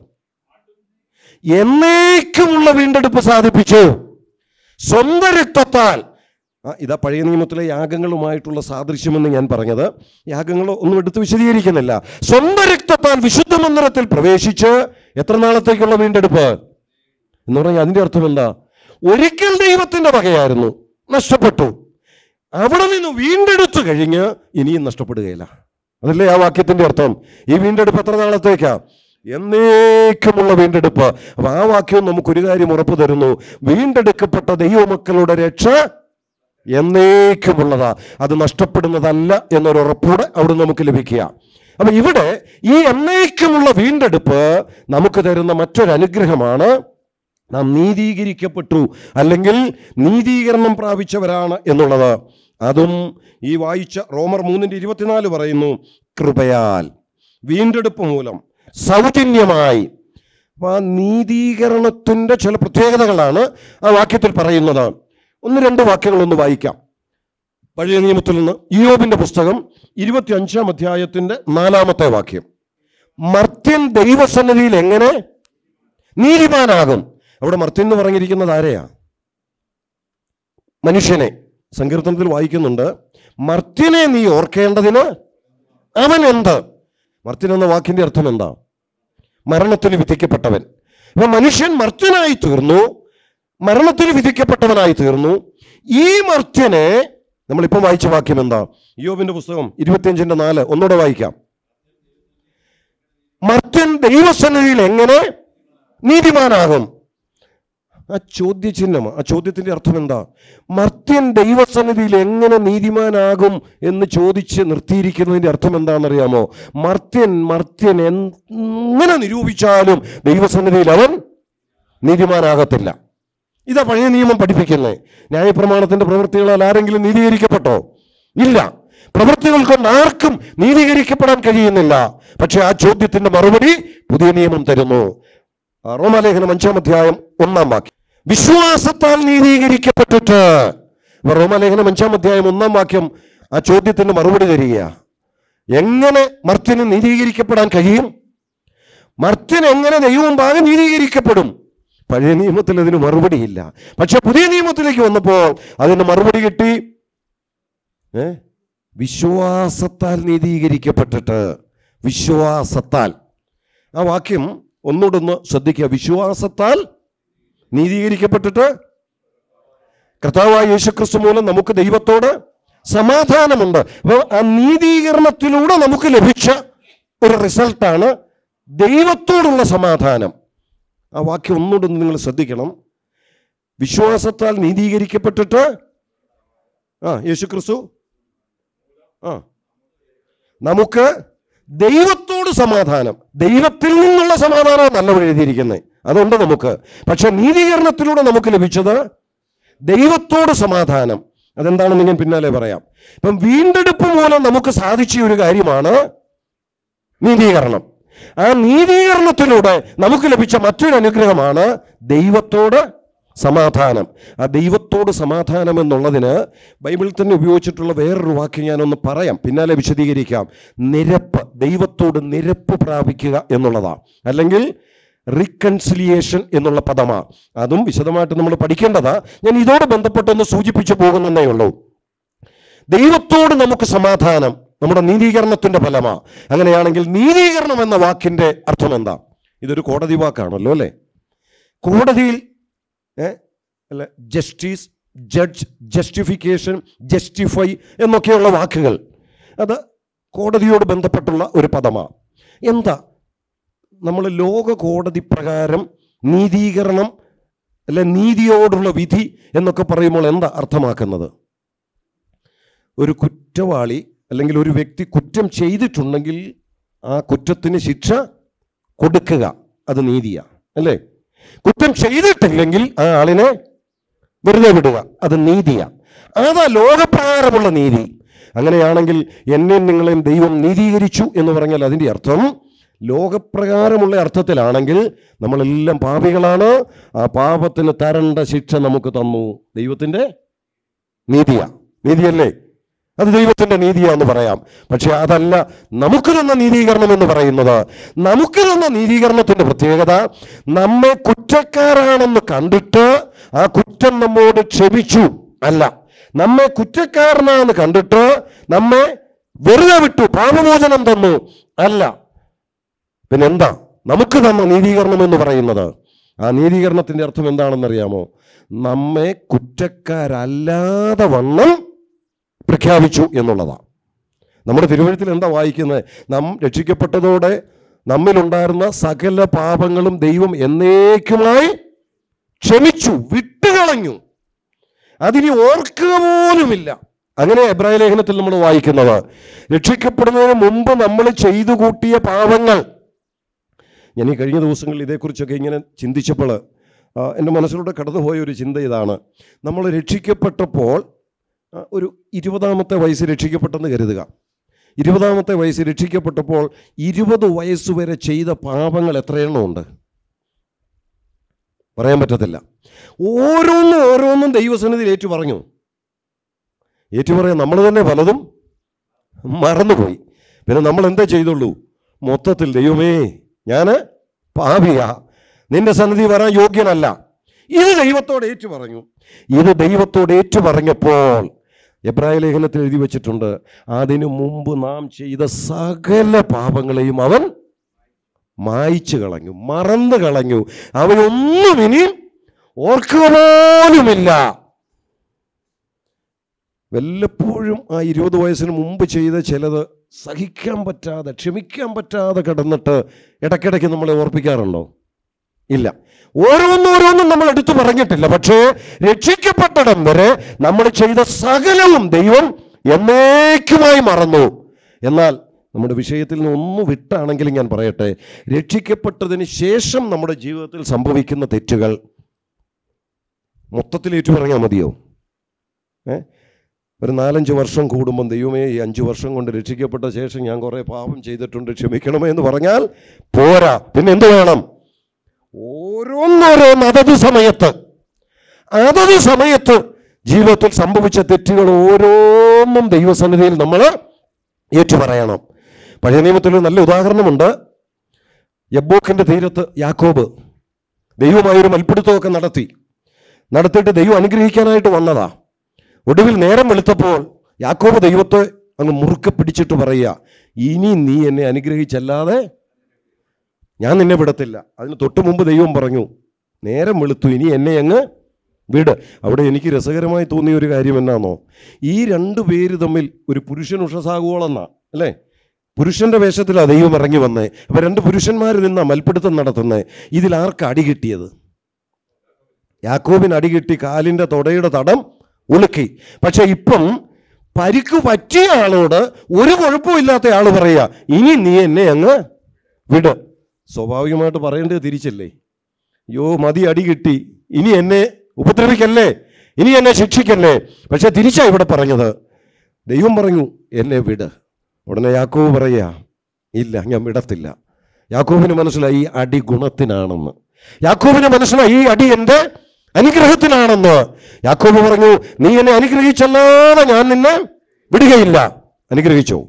എന്നേക്കുമുള്ള വീണ്ടെടുപ്പ് സാധിപ്പിച്ചു സ്വന്തം രക്തത്താൽ ആ ഇതാ പഴയ നിയമത്തിലെ യാഗങ്ങളുമായിട്ടുള്ള സാദൃശ്യമെന്ന് ഞാൻ പറഞ്ഞത് യാഗങ്ങൾ ഒന്നും എടുത്ത് വിശദീകരിക്കുന്നില്ല സ്വന്തം രക്തത്താൽ വിശുദ്ധ മന്ദിരത്തിൽ പ്രവേശിച്ച് എത്ര നാളത്തേക്കുള്ള വീണ്ടെടുപ്പ് എന്ന് പറഞ്ഞാൽ അതിന്റെ അർത്ഥം എന്താ ഒരിക്കൽ ദൈവത്തിന്റെ വകയായിരുന്നു നഷ്ടപ്പെട്ടു അവിടെ നിന്ന് വീണ്ടെടുത്തു കഴിഞ്ഞ് ഇനിയും നഷ്ടപ്പെടുകയില്ല അതല്ലേ ആ വാക്യത്തിന്റെ അർത്ഥം ഈ വീണ്ടെടുപ്പ് എത്ര നാളത്തേക്കാ എന്നേക്കുമുള്ള വീണ്ടെടുപ്പ് അപ്പൊ ആ വാക്യം നമുക്കൊരു കാര്യം ഉറപ്പു തരുന്നു വീണ്ടെടുക്കപ്പെട്ട ദൈവമക്കളുടെ രക്ഷ എന്നേക്കുമുള്ളതാ അത് നഷ്ടപ്പെടുന്നതല്ല എന്നൊരു ഉറപ്പോടെ അവിടെ നമുക്ക് ലഭിക്കുക അപ്പൊ ഇവിടെ ഈ എന്നേക്കുമുള്ള വീണ്ടെടുപ്പ് നമുക്ക് തരുന്ന മറ്റൊരു അനുഗ്രഹമാണ് നാം നീതീകരിക്കപ്പെട്ടു അല്ലെങ്കിൽ നീതീകരണം പ്രാപിച്ചവരാണ് എന്നുള്ളത് അതും ഈ വായിച്ച റോമർ മൂന്നിന്റെ ഇരുപത്തിനാല് പറയുന്നു കൃപയാൽ വീണ്ടെടുപ്പ് മൂലം സൗജന്യമായി അപ്പൊ ആ നീതീകരണത്തിന്റെ ചില പ്രത്യേകതകളാണ് ആ വാക്യത്തിൽ പറയുന്നത് ഒന്ന് രണ്ട് വാക്യങ്ങൾ ഒന്ന് വായിക്കാം പഴയ നിയമത്തിൽ നിന്ന് ഇയോബിന്റെ പുസ്തകം ഇരുപത്തി അഞ്ചാം അധ്യായത്തിന്റെ നാലാമത്തെ വാക്യം മർത്യൻ ദൈവസന്നിധിയിൽ എങ്ങനെ നീതിമാനാകും അവിടെ മർത്യൻ എന്ന് പറഞ്ഞിരിക്കുന്നത് ആരെയാ മനുഷ്യനെ സങ്കീർത്തനത്തിൽ വായിക്കുന്നുണ്ട് മർത്യനെ നീ ഓർക്കേണ്ടതിന് അവൻ എന്ത് മർത്യൻ എന്ന വാക്കിന്റെ അർത്ഥം എന്താ മരണത്തിന് വിധിക്കപ്പെട്ടവൻ അപ്പൊ മനുഷ്യൻ മർത്യനായി തീർന്നു മരണത്തിന് വിധിക്കപ്പെട്ടവനായി തീർന്നു ഈ മർത്യനെ നമ്മളിപ്പം വായിച്ച വാക്യം എന്താ യോബിന്റെ പുസ്തകം ഇരുപത്തിയഞ്ചിന്റെ നാല് ഒന്നുകൂടെ വായിക്കാം മർത്യൻ ദൈവസന്നിധിയിൽ എങ്ങനെ നീതിമാനാകും ആ ചോദ്യചിഹ്നം ആ ചോദ്യത്തിന്റെ അർത്ഥം എന്താ മർത്യൻ ദൈവസന്നിധിയിൽ എങ്ങനെ നീതിമാനാകും എന്ന് ചോദിച്ച് നിർത്തിയിരിക്കുന്നതിന്റെ അർത്ഥം എന്താണെന്നറിയാമോ മർത്യൻ മർത്യൻ എങ്ങനെ നിരൂപിച്ചാലും ദൈവസന്നിധിയിൽ അവൻ നീതിമാനാകത്തില്ല ഇതാ പഴയ നിയമം പഠിപ്പിക്കുന്നത് ന്യായപ്രമാണത്തിന്റെ പ്രവൃത്തികളാൽ ആരെങ്കിലും നീതീകരിക്കപ്പെട്ടോ ഇല്ല പ്രവൃത്തികൾ കൊണ്ട് ആർക്കും നീതീകരിക്കപ്പെടാൻ കഴിയുന്നില്ല പക്ഷെ ആ ചോദ്യത്തിന്റെ മറുപടി പുതിയ നിയമം തരുന്നു ആ, റോമാലേഖനം അഞ്ചാം അധ്യായം ഒന്നാം വാക്യം വിശ്വാസത്താൽ നീതീകരിക്കപ്പെട്ടിട്ട് ഇപ്പൊ റോമാലേഖനം അഞ്ചാം അധ്യായം ഒന്നാം വാക്യം ആ ചോദ്യത്തിന് മറുപടി തരിക എങ്ങനെ മർത്യന് നീതീകരിക്കപ്പെടാൻ കഴിയും മർത്യൻ എങ്ങനെ ദൈവം ഭാഗം നീതീകരിക്കപ്പെടും പഴയ നിയമത്തിൽ അതിന് മറുപടിയില്ല പക്ഷെ പുതിയ നിയമത്തിലേക്ക് വന്നപ്പോൾ അതിന് മറുപടി കിട്ടി ഏ വിശ്വാസത്താൽ നീതീകരിക്കപ്പെട്ടിട്ട് വിശ്വാസത്താൽ ആ വാക്യം ഒന്നുകൂടൊന്ന് ശ്രദ്ധിക്കുക വിശ്വാസത്താൽ നീതീകരിക്കപ്പെട്ടിട്ട് കർത്താവായ യേശുക്രിസ്തു മൂലം നമുക്ക് ദൈവത്തോട് സമാധാനമുണ്ട് അപ്പോൾ ആ നീതീകരണത്തിലൂടെ നമുക്ക് ലഭിച്ച ഒരു റിസൾട്ടാണ് ദൈവത്തോടുള്ള സമാധാനം ആ വാക്യം ഒന്നുകൂടെ ഒന്ന് നിങ്ങൾ ശ്രദ്ധിക്കണം വിശ്വാസത്താൽ നീതീകരിക്കപ്പെട്ടിട്ട് ആ യേശുക്രിസ്തു ആ നമുക്ക് ദൈവത്തോട് സമാധാനം ദൈവത്തിൽ നിന്നുള്ള സമാധാനം നല്ല എഴുതിയിരിക്കുന്നത് അതുണ്ട് നമുക്ക് പക്ഷെ നീതീകരണത്തിലൂടെ നമുക്ക് ലഭിച്ചത് ദൈവത്തോട് സമാധാനം അതെന്താണെന്ന് ഞാൻ പിന്നാലെ പറയാം ഇപ്പം വീണ്ടെടുപ്പ് മൂലം നമുക്ക് സാധിച്ച ഒരു കാര്യമാണ് നീതീകരണം ആ നീതീകരണത്തിലൂടെ നമുക്ക് ലഭിച്ച മറ്റൊരു അനുഗ്രഹമാണ് ദൈവത്തോട് സമാധാനം ആ ദൈവത്തോട് സമാധാനം എന്നുള്ളതിന് ബൈബിളിൽ തന്നെ ഉപയോഗിച്ചിട്ടുള്ള വേറൊരു വാക്ക് ഞാനൊന്ന് പറയാം പിന്നാലെ വിശദീകരിക്കാം നിരപ്പ് ദൈവത്തോട് നിരപ്പ് പ്രാപിക്കുക എന്നുള്ളതാണ് അല്ലെങ്കിൽ റീകൺസിലിയേഷൻ എന്നുള്ള പദമാണ് അതും വിശദമായിട്ട് നമ്മൾ പഠിക്കേണ്ടതാ ഞാൻ ഇതോട് ബന്ധപ്പെട്ടൊന്ന് സൂചിപ്പിച്ചു പോകുന്നതേ ഉള്ളൂ ദൈവത്തോട് നമുക്ക് സമാധാനം നമ്മുടെ നീതീകരണത്തിന്റെ ഫലമാ അങ്ങനെയാണെങ്കിൽ നീതീകരണം എന്ന വാക്കിന്റെ അർത്ഥം എന്താ ഇതൊരു കോടതി വാക്കാണല്ലോ അല്ലേ കോടതിയിൽ ഏ, അല്ല ജസ്റ്റിസ് ജഡ്ജ് ജസ്റ്റിഫിക്കേഷൻ ജസ്റ്റിഫൈ എന്നൊക്കെയുള്ള വാക്കുകൾ അത് കോടതിയോട് ബന്ധപ്പെട്ടുള്ള ഒരു പദമാണ് എന്താ നമ്മൾ ലോക കോടതി പ്രകാരം നീതീകരണം അല്ലെ നീതിയോടുള്ള വിധി എന്നൊക്കെ പറയുമ്പോൾ എന്താ അർത്ഥമാക്കുന്നത് ഒരു കുറ്റവാളി അല്ലെങ്കിൽ ഒരു വ്യക്തി കുറ്റം ചെയ്തിട്ടുണ്ടെങ്കിൽ ആ കുറ്റത്തിന് ശിക്ഷ കൊടുക്കുക അത് നീതിയാ അല്ലേ കുറ്റം ചെയ്തിട്ടില്ലെങ്കിൽ ആ ആളിനെ വെറുതെ വിടുക അത് നീതിയാ അതാ ലോകപ്രകാരമുള്ള നീതി അങ്ങനെയാണെങ്കിൽ എന്നെയും നിങ്ങളെയും ദൈവം നീതീകരിച്ചു എന്ന് പറഞ്ഞാൽ അതിൻ്റെ അർത്ഥം ലോകപ്രകാരമുള്ള അർത്ഥത്തിലാണെങ്കിൽ നമ്മളെല്ലാം പാപികളാണ് ആ പാപത്തിന് തരേണ്ട ശിക്ഷ നമുക്ക് തന്നു ദൈവത്തിൻ്റെ നീതിയാ നീതിയല്ലേ അത് ദൈവത്തിന്റെ നീതിയാന്ന് പറയാം പക്ഷെ അതല്ല നമുക്ക് തന്ന നീതീകരണം എന്ന് പറയുന്നത് നമുക്ക് തന്ന നീതീകരണത്തിന്റെ പ്രത്യേകത നമ്മെ കുറ്റക്കാരാണെന്ന് കണ്ടിട്ട് ആ കുറ്റം നമ്മോട് ക്ഷമിച്ചു അല്ല നമ്മെ കുറ്റക്കാരനാന്ന് കണ്ടിട്ട് നമ്മെ വെറുതെ വിട്ടു പാപമോചനം തന്നു അല്ല പിന്നെന്താ നമുക്ക് തന്ന നീതീകരണം എന്ന് പറയുന്നത് ആ നീതീകരണത്തിന്റെ അർത്ഥം എന്താണെന്നറിയാമോ നമ്മെ കുറ്റക്കാരല്ലാതെ വണ്ണം പ്രഖ്യാപിച്ചു എന്നുള്ളതാണ് നമ്മുടെ തിരുവഴുത്തിൽ എന്താ വായിക്കുന്നത് നാം രക്ഷിക്കപ്പെട്ടതോടെ നമ്മിലുണ്ടായിരുന്ന സകല പാപങ്ങളും ദൈവം എന്നേക്കുമായി ക്ഷമിച്ചു വിട്ടുകളഞ്ഞു അതിനി ഓർക്കുക പോലുമില്ല അങ്ങനെ എബ്രായ ലേഖനത്തിൽ നമ്മൾ വായിക്കുന്നത് രക്ഷിക്കപ്പെടുന്നതിന് മുമ്പ് നമ്മൾ ചെയ്തു കൂട്ടിയ പാപങ്ങൾ ഞാൻ ഈ കഴിഞ്ഞ ദിവസങ്ങളിൽ ഇതേക്കുറിച്ചൊക്കെ ഇങ്ങനെ ചിന്തിച്ചപ്പോൾ ആ, എൻ്റെ മനസ്സിലൂടെ കടന്നുപോയ ഒരു ചിന്ത ഇതാണ് നമ്മൾ രക്ഷിക്കപ്പെട്ടപ്പോൾ ആ, ഒരു ഇരുപതാമത്തെ വയസ്സ് രക്ഷിക്കപ്പെട്ടെന്ന് കരുതുക ഇരുപതാമത്തെ വയസ്സ് രക്ഷിക്കപ്പെട്ടപ്പോൾ ഇരുപത് വയസ്സ് വരെ ചെയ്ത പാപങ്ങൾ എത്രയെണ്ണം ഉണ്ട് പറയാൻ പറ്റത്തില്ല ഓരോന്നും ഓരോന്നും ദൈവസന്നിധിയിൽ ഏറ്റു പറഞ്ഞു ഏറ്റു പറയാൻ നമ്മൾ തന്നെ പലതും മറന്നുപോയി പിന്നെ നമ്മൾ എന്താ ചെയ്തുള്ളൂ മൊത്തത്തിൽ ദൈവമേ ഞാൻ പാപിയ നിന്റെ സന്നിധി വരാൻ യോഗ്യനല്ല ഇത് ദൈവത്തോട് ഏറ്റു പറഞ്ഞു ഇത് ദൈവത്തോട് ഏറ്റു പറഞ്ഞപ്പോൾ എബ്രായ ലേഖനത്തിൽ എഴുതി വെച്ചിട്ടുണ്ട് അതിനു മുമ്പ് നാം ചെയ്ത സകല പാപങ്ങളെയും അവൻ മായിച്ചു കളഞ്ഞു മറന്നു കളഞ്ഞു അവനൊന്നും ഇനി ഓർക്കുക പോലുമില്ല വല്ലപ്പോഴും ആ ഇരുപത് വയസ്സിന് മുമ്പ് ചെയ്ത ചിലത് സഹിക്കാൻ പറ്റാതെ ക്ഷമിക്കാൻ പറ്റാതെ കിടന്നിട്ട് ഇടയ്ക്കിടയ്ക്ക് നമ്മളെ ഓർപ്പിക്കാറുണ്ടോ ഇല്ല ഓരോന്നോരോന്നും നമ്മൾ എടുത്തു പറഞ്ഞിട്ടില്ല പക്ഷേ രക്ഷിക്കപ്പെട്ടിടം വരെ നമ്മൾ ചെയ്ത സകലവും ദൈവം എന്നേക്കുമായി മറന്നു എന്നാൽ നമ്മുടെ വിഷയത്തിൽ നിന്ന് ഒന്ന് വിട്ടാണെങ്കിലും ഞാൻ പറയട്ടെ രക്ഷിക്കപ്പെട്ടതിന് ശേഷം നമ്മുടെ ജീവിതത്തിൽ സംഭവിക്കുന്ന തെറ്റുകൾ മൊത്തത്തിൽ ഏറ്റു പറഞ്ഞാൽ മതിയോ ഏ ഒരു നാലഞ്ച് വർഷം കൂടുമ്പം ദൈവമേ ഈ അഞ്ച് വർഷം കൊണ്ട് രക്ഷിക്കപ്പെട്ട ശേഷം ഞാൻ കുറേ പാപം ചെയ്തിട്ടുണ്ട് ക്ഷമിക്കണമേ എന്ന് പറഞ്ഞാൽ പോരാ പിന്നെ എന്ത് വേണം ഓരോന്നോരോന്ന് അതത് സമയത്ത് അതത് സമയത്ത് ജീവിതത്തിൽ സംഭവിച്ച തെറ്റുകൾ ഓരോന്നും ദൈവസന്നിധിയിൽ നമ്മൾ ഏറ്റുപറയണം പഴയ നിയമത്തിൽ ഒരു നല്ല ഉദാഹരണമുണ്ട് യബ്ബോക്കിന്റെ തീരത്ത് യാക്കോബ് ദൈവമായൊരു മൽപ്പിടുത്തമൊക്കെ നടത്തി നടത്തിയിട്ട് ദൈവം അനുഗ്രഹിക്കാനായിട്ട് വന്നതാ ഒടുവിൽ നേരം വെളുത്തപ്പോൾ യാക്കോബ് ദൈവത്തെ അങ്ങ് മുറുക്കെ പിടിച്ചിട്ട് പറയുക ഇനി നീ എന്നെ അനുഗ്രഹിച്ചല്ലാതെ ഞാൻ നിന്നെ വിടത്തില്ല അതിന് തൊട്ട് മുമ്പ് ദൈവം പറഞ്ഞു നേരം വെളുത്തു ഇനി എന്നെ അങ്ങ് വിട് അവിടെ എനിക്ക് രസകരമായി തോന്നിയ ഒരു കാര്യം എന്നാന്നോ ഈ രണ്ട് പേര് തമ്മിൽ ഒരു പുരുഷൻ ഉഷസാകുവോളെന്നാ അല്ലേ പുരുഷന്റെ വേഷത്തിലാണ് ദൈവം ഇറങ്ങി വന്നേ അപ്പൊ രണ്ട് പുരുഷന്മാർ നിന്നാ മൽപ്പിടുത്തം നടത്തുന്നേ ഇതിൽ ആർക്ക് അടി കിട്ടിയത് യാക്കോബിന് അടി കിട്ടി കാലിന്റെ തൊടയുടെ തടം ഉളുക്കി പക്ഷെ ഇപ്പം പരിക്ക് പറ്റിയ ആളോട് ഒരു കുഴപ്പമില്ലാത്ത ആള് പറയാ ഇനി നീ എന്നെ അങ്ങ് വിട് സ്വാഭാവികമായിട്ട് പറയേണ്ടത് തിരിച്ചല്ലേ യോ മതി അടി കിട്ടി ഇനി എന്നെ ഉപദ്രവിക്കല്ലേ ഇനി എന്നെ ശിക്ഷിക്കല്ലേ പക്ഷെ തിരിച്ചാ ഇവിടെ പറഞ്ഞത് ദൈവം പറഞ്ഞു എന്നെ വിട് ഉടനെ യാക്കോബ് പറയാ ഇല്ല ഞാൻ വിടത്തില്ല യാക്കോബിന് മനസ്സിലായി ഈ അടി ഗുണത്തിനാണെന്ന് യാക്കോബിന് മനസ്സിലായി ഈ അടി എൻ്റെ അനുഗ്രഹത്തിനാണെന്ന് യാക്കോബ് പറഞ്ഞു നീ എന്നെ അനുഗ്രഹിച്ചല്ലാതെ ഞാൻ നിന്നെ വിടുകയില്ല അനുഗ്രഹിച്ചോ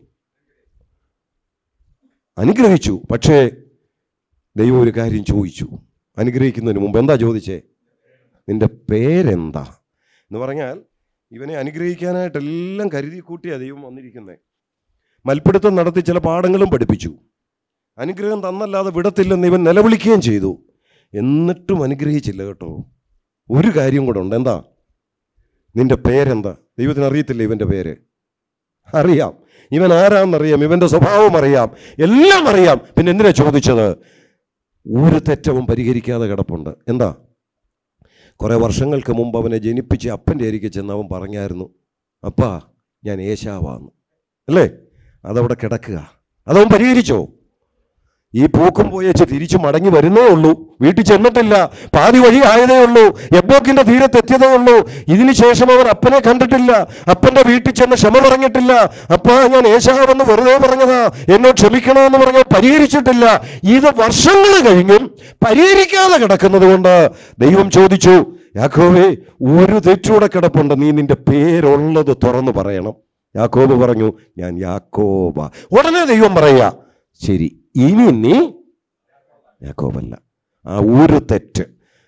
അനുഗ്രഹിച്ചു പക്ഷേ ദൈവം ഒരു കാര്യം ചോദിച്ചു അനുഗ്രഹിക്കുന്നതിന് മുമ്പ് എന്താ ചോദിച്ചേ നിന്റെ പേരെന്താ എന്ന് പറഞ്ഞാൽ ഇവനെ അനുഗ്രഹിക്കാനായിട്ട് എല്ലാം കരുതി കൂട്ടിയാ ദൈവം വന്നിരിക്കുന്നത് മൽപ്പിടുത്തം നടത്തി ചില പാഠങ്ങളും പഠിപ്പിച്ചു അനുഗ്രഹം തന്നല്ലാതെ വിടത്തില്ലെന്ന് ഇവൻ നിലവിളിക്കുകയും ചെയ്തു എന്നിട്ടും അനുഗ്രഹിച്ചില്ല കേട്ടോ ഒരു കാര്യം കൂടെ ഉണ്ട് എന്താ നിന്റെ പേരെന്താ ദൈവത്തിന് അറിയത്തില്ല ഇവന്റെ പേര് അറിയാം ഇവൻ ആരാന്നറിയാം ഇവന്റെ സ്വഭാവം അറിയാം എല്ലാം അറിയാം പിന്നെ എന്തിനാ ചോദിച്ചത് ഒരു തെറ്റവും പരിഹരിക്കാതെ കിടപ്പുണ്ട് എന്താ കുറെ വർഷങ്ങൾക്ക് മുമ്പ് അവനെ ജനിപ്പിച്ച് അപ്പൻ്റെ അരികെ ചെന്ന് അവൻ പറഞ്ഞായിരുന്നു അപ്പാ ഞാൻ ഏശാവാന്ന് അല്ലേ അതവിടെ കിടക്കുക അതവൻ പരിഹരിച്ചോ ഈ പൂക്കും പോയച്ച് തിരിച്ചു മടങ്ങി വരുന്നേ ഉള്ളൂ വീട്ടിൽ ചെന്നിട്ടില്ല പാതി വഴി ആയതേ ഉള്ളൂ എബ്ബോക്കിന്റെ തീരത്തെത്തിയതേ ഉള്ളൂ ഇതിനു ശേഷം അവർ അപ്പനെ കണ്ടിട്ടില്ല അപ്പന്റെ വീട്ടിൽ ചെന്ന് ക്ഷമ പറഞ്ഞിട്ടില്ല അപ്പാ ഞാൻ ഏശാവെന്ന് വെറുതെ പറഞ്ഞതാ എന്നോട് ക്ഷമിക്കണമെന്ന് പറഞ്ഞ പരിഹരിച്ചിട്ടില്ല ഇത് വർഷങ്ങൾ കഴിഞ്ഞും പരിഹരിക്കാതെ കിടക്കുന്നത് കൊണ്ട് ദൈവം ചോദിച്ചു യാക്കോവേ ഒരു തെറ്റൂടെ കിടപ്പുണ്ട് നീ നിന്റെ പേരുള്ളത് തുറന്നു പറയണം യാക്കോബ് പറഞ്ഞു ഞാൻ യാക്കോബ ഉടനെ ദൈവം പറയാ ശരി ഇനി നീ യാക്കോബല്ല ആ ഒരു തെറ്റ്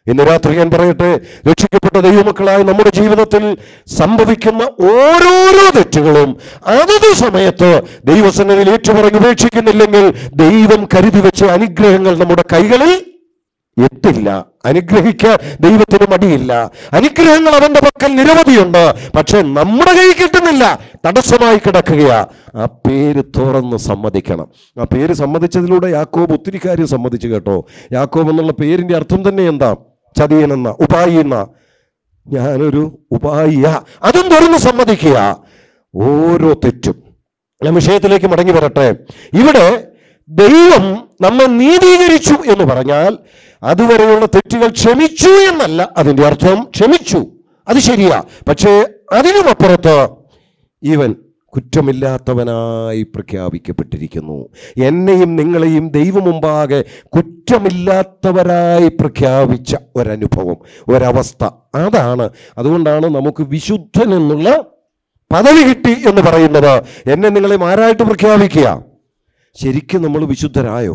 ഇന്ന് രാത്രി ഞാൻ പറയട്ടെ രക്ഷിക്കപ്പെട്ട ദൈവമക്കളായ നമ്മുടെ ജീവിതത്തിൽ സംഭവിക്കുന്ന ഓരോരോ തെറ്റുകളും അതത് സമയത്ത് ദൈവസന്നിധിയിൽ ഏറ്റുപറഞ്ഞ് ഉപേക്ഷിക്കുന്നില്ലെങ്കിൽ ദൈവം കരുതി വെച്ച അനുഗ്രഹങ്ങൾ നമ്മുടെ കൈകളിൽ എത്തില്ല അനുഗ്രഹിക്കാൻ ദൈവത്തിന് മടിയില്ല അനുഗ്രഹങ്ങൾ അവന്റെ പക്കൽ നിരവധിയുണ്ട് പക്ഷെ നമ്മുടെ കൈ കിട്ടുന്നില്ല തടസ്സമായി കിടക്കുകയാ ആ പേര് തുറന്ന് സമ്മതിക്കണം ആ പേര് സമ്മതിച്ചതിലൂടെ യാക്കോബ് ഒത്തിരി കാര്യം സമ്മതിച്ചു കേട്ടോ യാക്കോബ് എന്നുള്ള പേരിന്റെ അർത്ഥം തന്നെ എന്താ ചതിയനെന്ന ഉപായി എന്ന ഞാനൊരു ഉപായിയ അതും തുറന്ന് സമ്മതിക്കുക ഓരോ തെറ്റും ഞാൻ വിഷയത്തിലേക്ക് മടങ്ങി വരട്ടെ ഇവിടെ ദൈവം നമ്മെ നീതീകരിച്ചു എന്ന് പറഞ്ഞാൽ അതുവരെയുള്ള തെറ്റുകൾ ക്ഷമിച്ചു എന്നല്ല അതിന്റെ അർത്ഥം ക്ഷമിച്ചു അത് ശരിയാ പക്ഷേ അതിനുമപ്പുറത്ത് ഇവൻ കുറ്റമില്ലാത്തവനായി പ്രഖ്യാപിക്കപ്പെട്ടിരിക്കുന്നു എന്നെയും നിങ്ങളെയും ദൈവമുമ്പാകെ കുറ്റമില്ലാത്തവരായി പ്രഖ്യാപിച്ച ഒരനുഭവം ഒരവസ്ഥ അതാണ് അതുകൊണ്ടാണ് നമുക്ക് വിശുദ്ധൻ എന്നുള്ള പദവി കിട്ടി എന്ന് പറയുന്നത് എന്നെ നിങ്ങളെ ആരായിട്ട് പ്രഖ്യാപിക്കുക ശരിക്കും നമ്മൾ വിശുദ്ധരായോ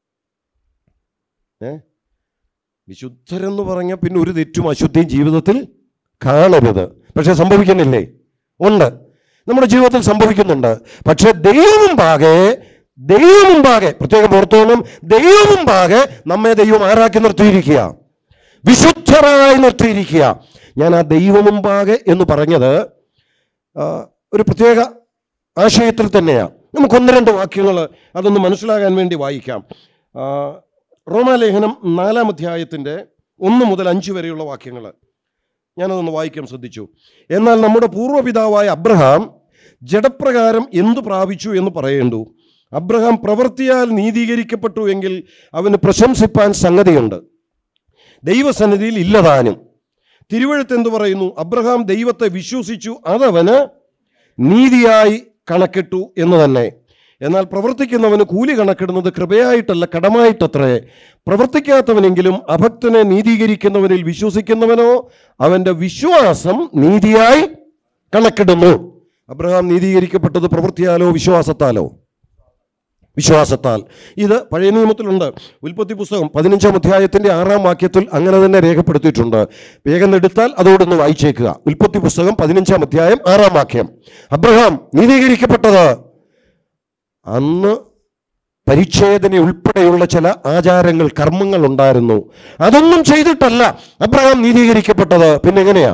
ഏ വിശുദ്ധരെന്ന് പറഞ്ഞാൽ പിന്നെ ഒരു തെറ്റും അശുദ്ധിയും ജീവിതത്തിൽ കാണരുത് പക്ഷെ സംഭവിക്കുന്നില്ലേ ഉണ്ട് നമ്മുടെ ജീവിതത്തിൽ സംഭവിക്കുന്നുണ്ട് പക്ഷെ ദൈവമുമ്പാകെ ദൈവമുമ്പാകെ പ്രത്യേകം ഓർത്തോണം ദൈവമുമ്പാകെ നമ്മെ ദൈവം ആരാക്കി നിർത്തിയിരിക്കുക വിശുദ്ധരായി നിർത്തിയിരിക്കുക ഞാൻ ആ ദൈവമുമ്പാകെ എന്ന് പറഞ്ഞത് ആ, ഒരു പ്രത്യേക ആശയത്തിൽ തന്നെയാണ് നമുക്ക് ഒന്ന് രണ്ട് വാക്യങ്ങൾ അതൊന്ന് മനസ്സിലാകാൻ വേണ്ടി വായിക്കാം ആ, റോമാലേഖനം നാലാം അധ്യായത്തിൻ്റെ ഒന്ന് മുതൽ അഞ്ച് വരെയുള്ള വാക്യങ്ങൾ ഞാനതൊന്ന് വായിക്കാൻ ശ്രദ്ധിച്ചു എന്നാൽ നമ്മുടെ പൂർവ്വപിതാവായ അബ്രഹാം ജഡപ്രകാരം എന്തു പ്രാപിച്ചു എന്ന് പറയേണ്ടു അബ്രഹാം പ്രവൃത്തിയാൽ നീതീകരിക്കപ്പെട്ടു എങ്കിൽ അവന് പ്രശംസിപ്പാൻ സംഗതിയുണ്ട് ദൈവസന്നിധിയിൽ ഇല്ലതാനും തിരുവഴുത്ത് എന്തു പറയുന്നു അബ്രഹാം ദൈവത്തെ വിശ്വസിച്ചു അതവന് നീതിയായി കണക്കിട്ടു എന്ന് തന്നെ എന്നാൽ പ്രവർത്തിക്കുന്നവന് കൂലി കണക്കിടുന്നത് കൃപയായിട്ടല്ല കടമായിട്ടത്രേ പ്രവർത്തിക്കാത്തവനെങ്കിലും അഭക്തനെ നീതീകരിക്കുന്നവനിൽ വിശ്വസിക്കുന്നവനോ അവന്റെ വിശ്വാസം നീതിയായി കണക്കിടുന്നു അബ്രഹാം നീതീകരിക്കപ്പെട്ടത് പ്രവൃത്തിയാലോ വിശ്വാസത്താലോ വിശ്വാസത്താൽ ഇത് പഴയ നിയമത്തിലുണ്ട് ഉൽപ്പത്തി പുസ്തകം പതിനഞ്ചാം അധ്യായത്തിന്റെ ആറാം വാക്യത്തിൽ അങ്ങനെ തന്നെ രേഖപ്പെടുത്തിയിട്ടുണ്ട് വേഗം എടുത്താൽ അതോടൊന്ന് വായിച്ചേക്കുക ഉൽപ്പത്തി പുസ്തകം പതിനഞ്ചാം അധ്യായം ആറാം വാക്യം അബ്രഹാം നീതീകരിക്കപ്പെട്ടത് അന്ന് പരിച്ഛേദന ഉൾപ്പെടെയുള്ള ചില ആചാരങ്ങൾ കർമ്മങ്ങൾ ഉണ്ടായിരുന്നു അതൊന്നും ചെയ്തിട്ടല്ല അബ്രഹാം നീതീകരിക്കപ്പെട്ടത് പിന്നെ എങ്ങനെയാ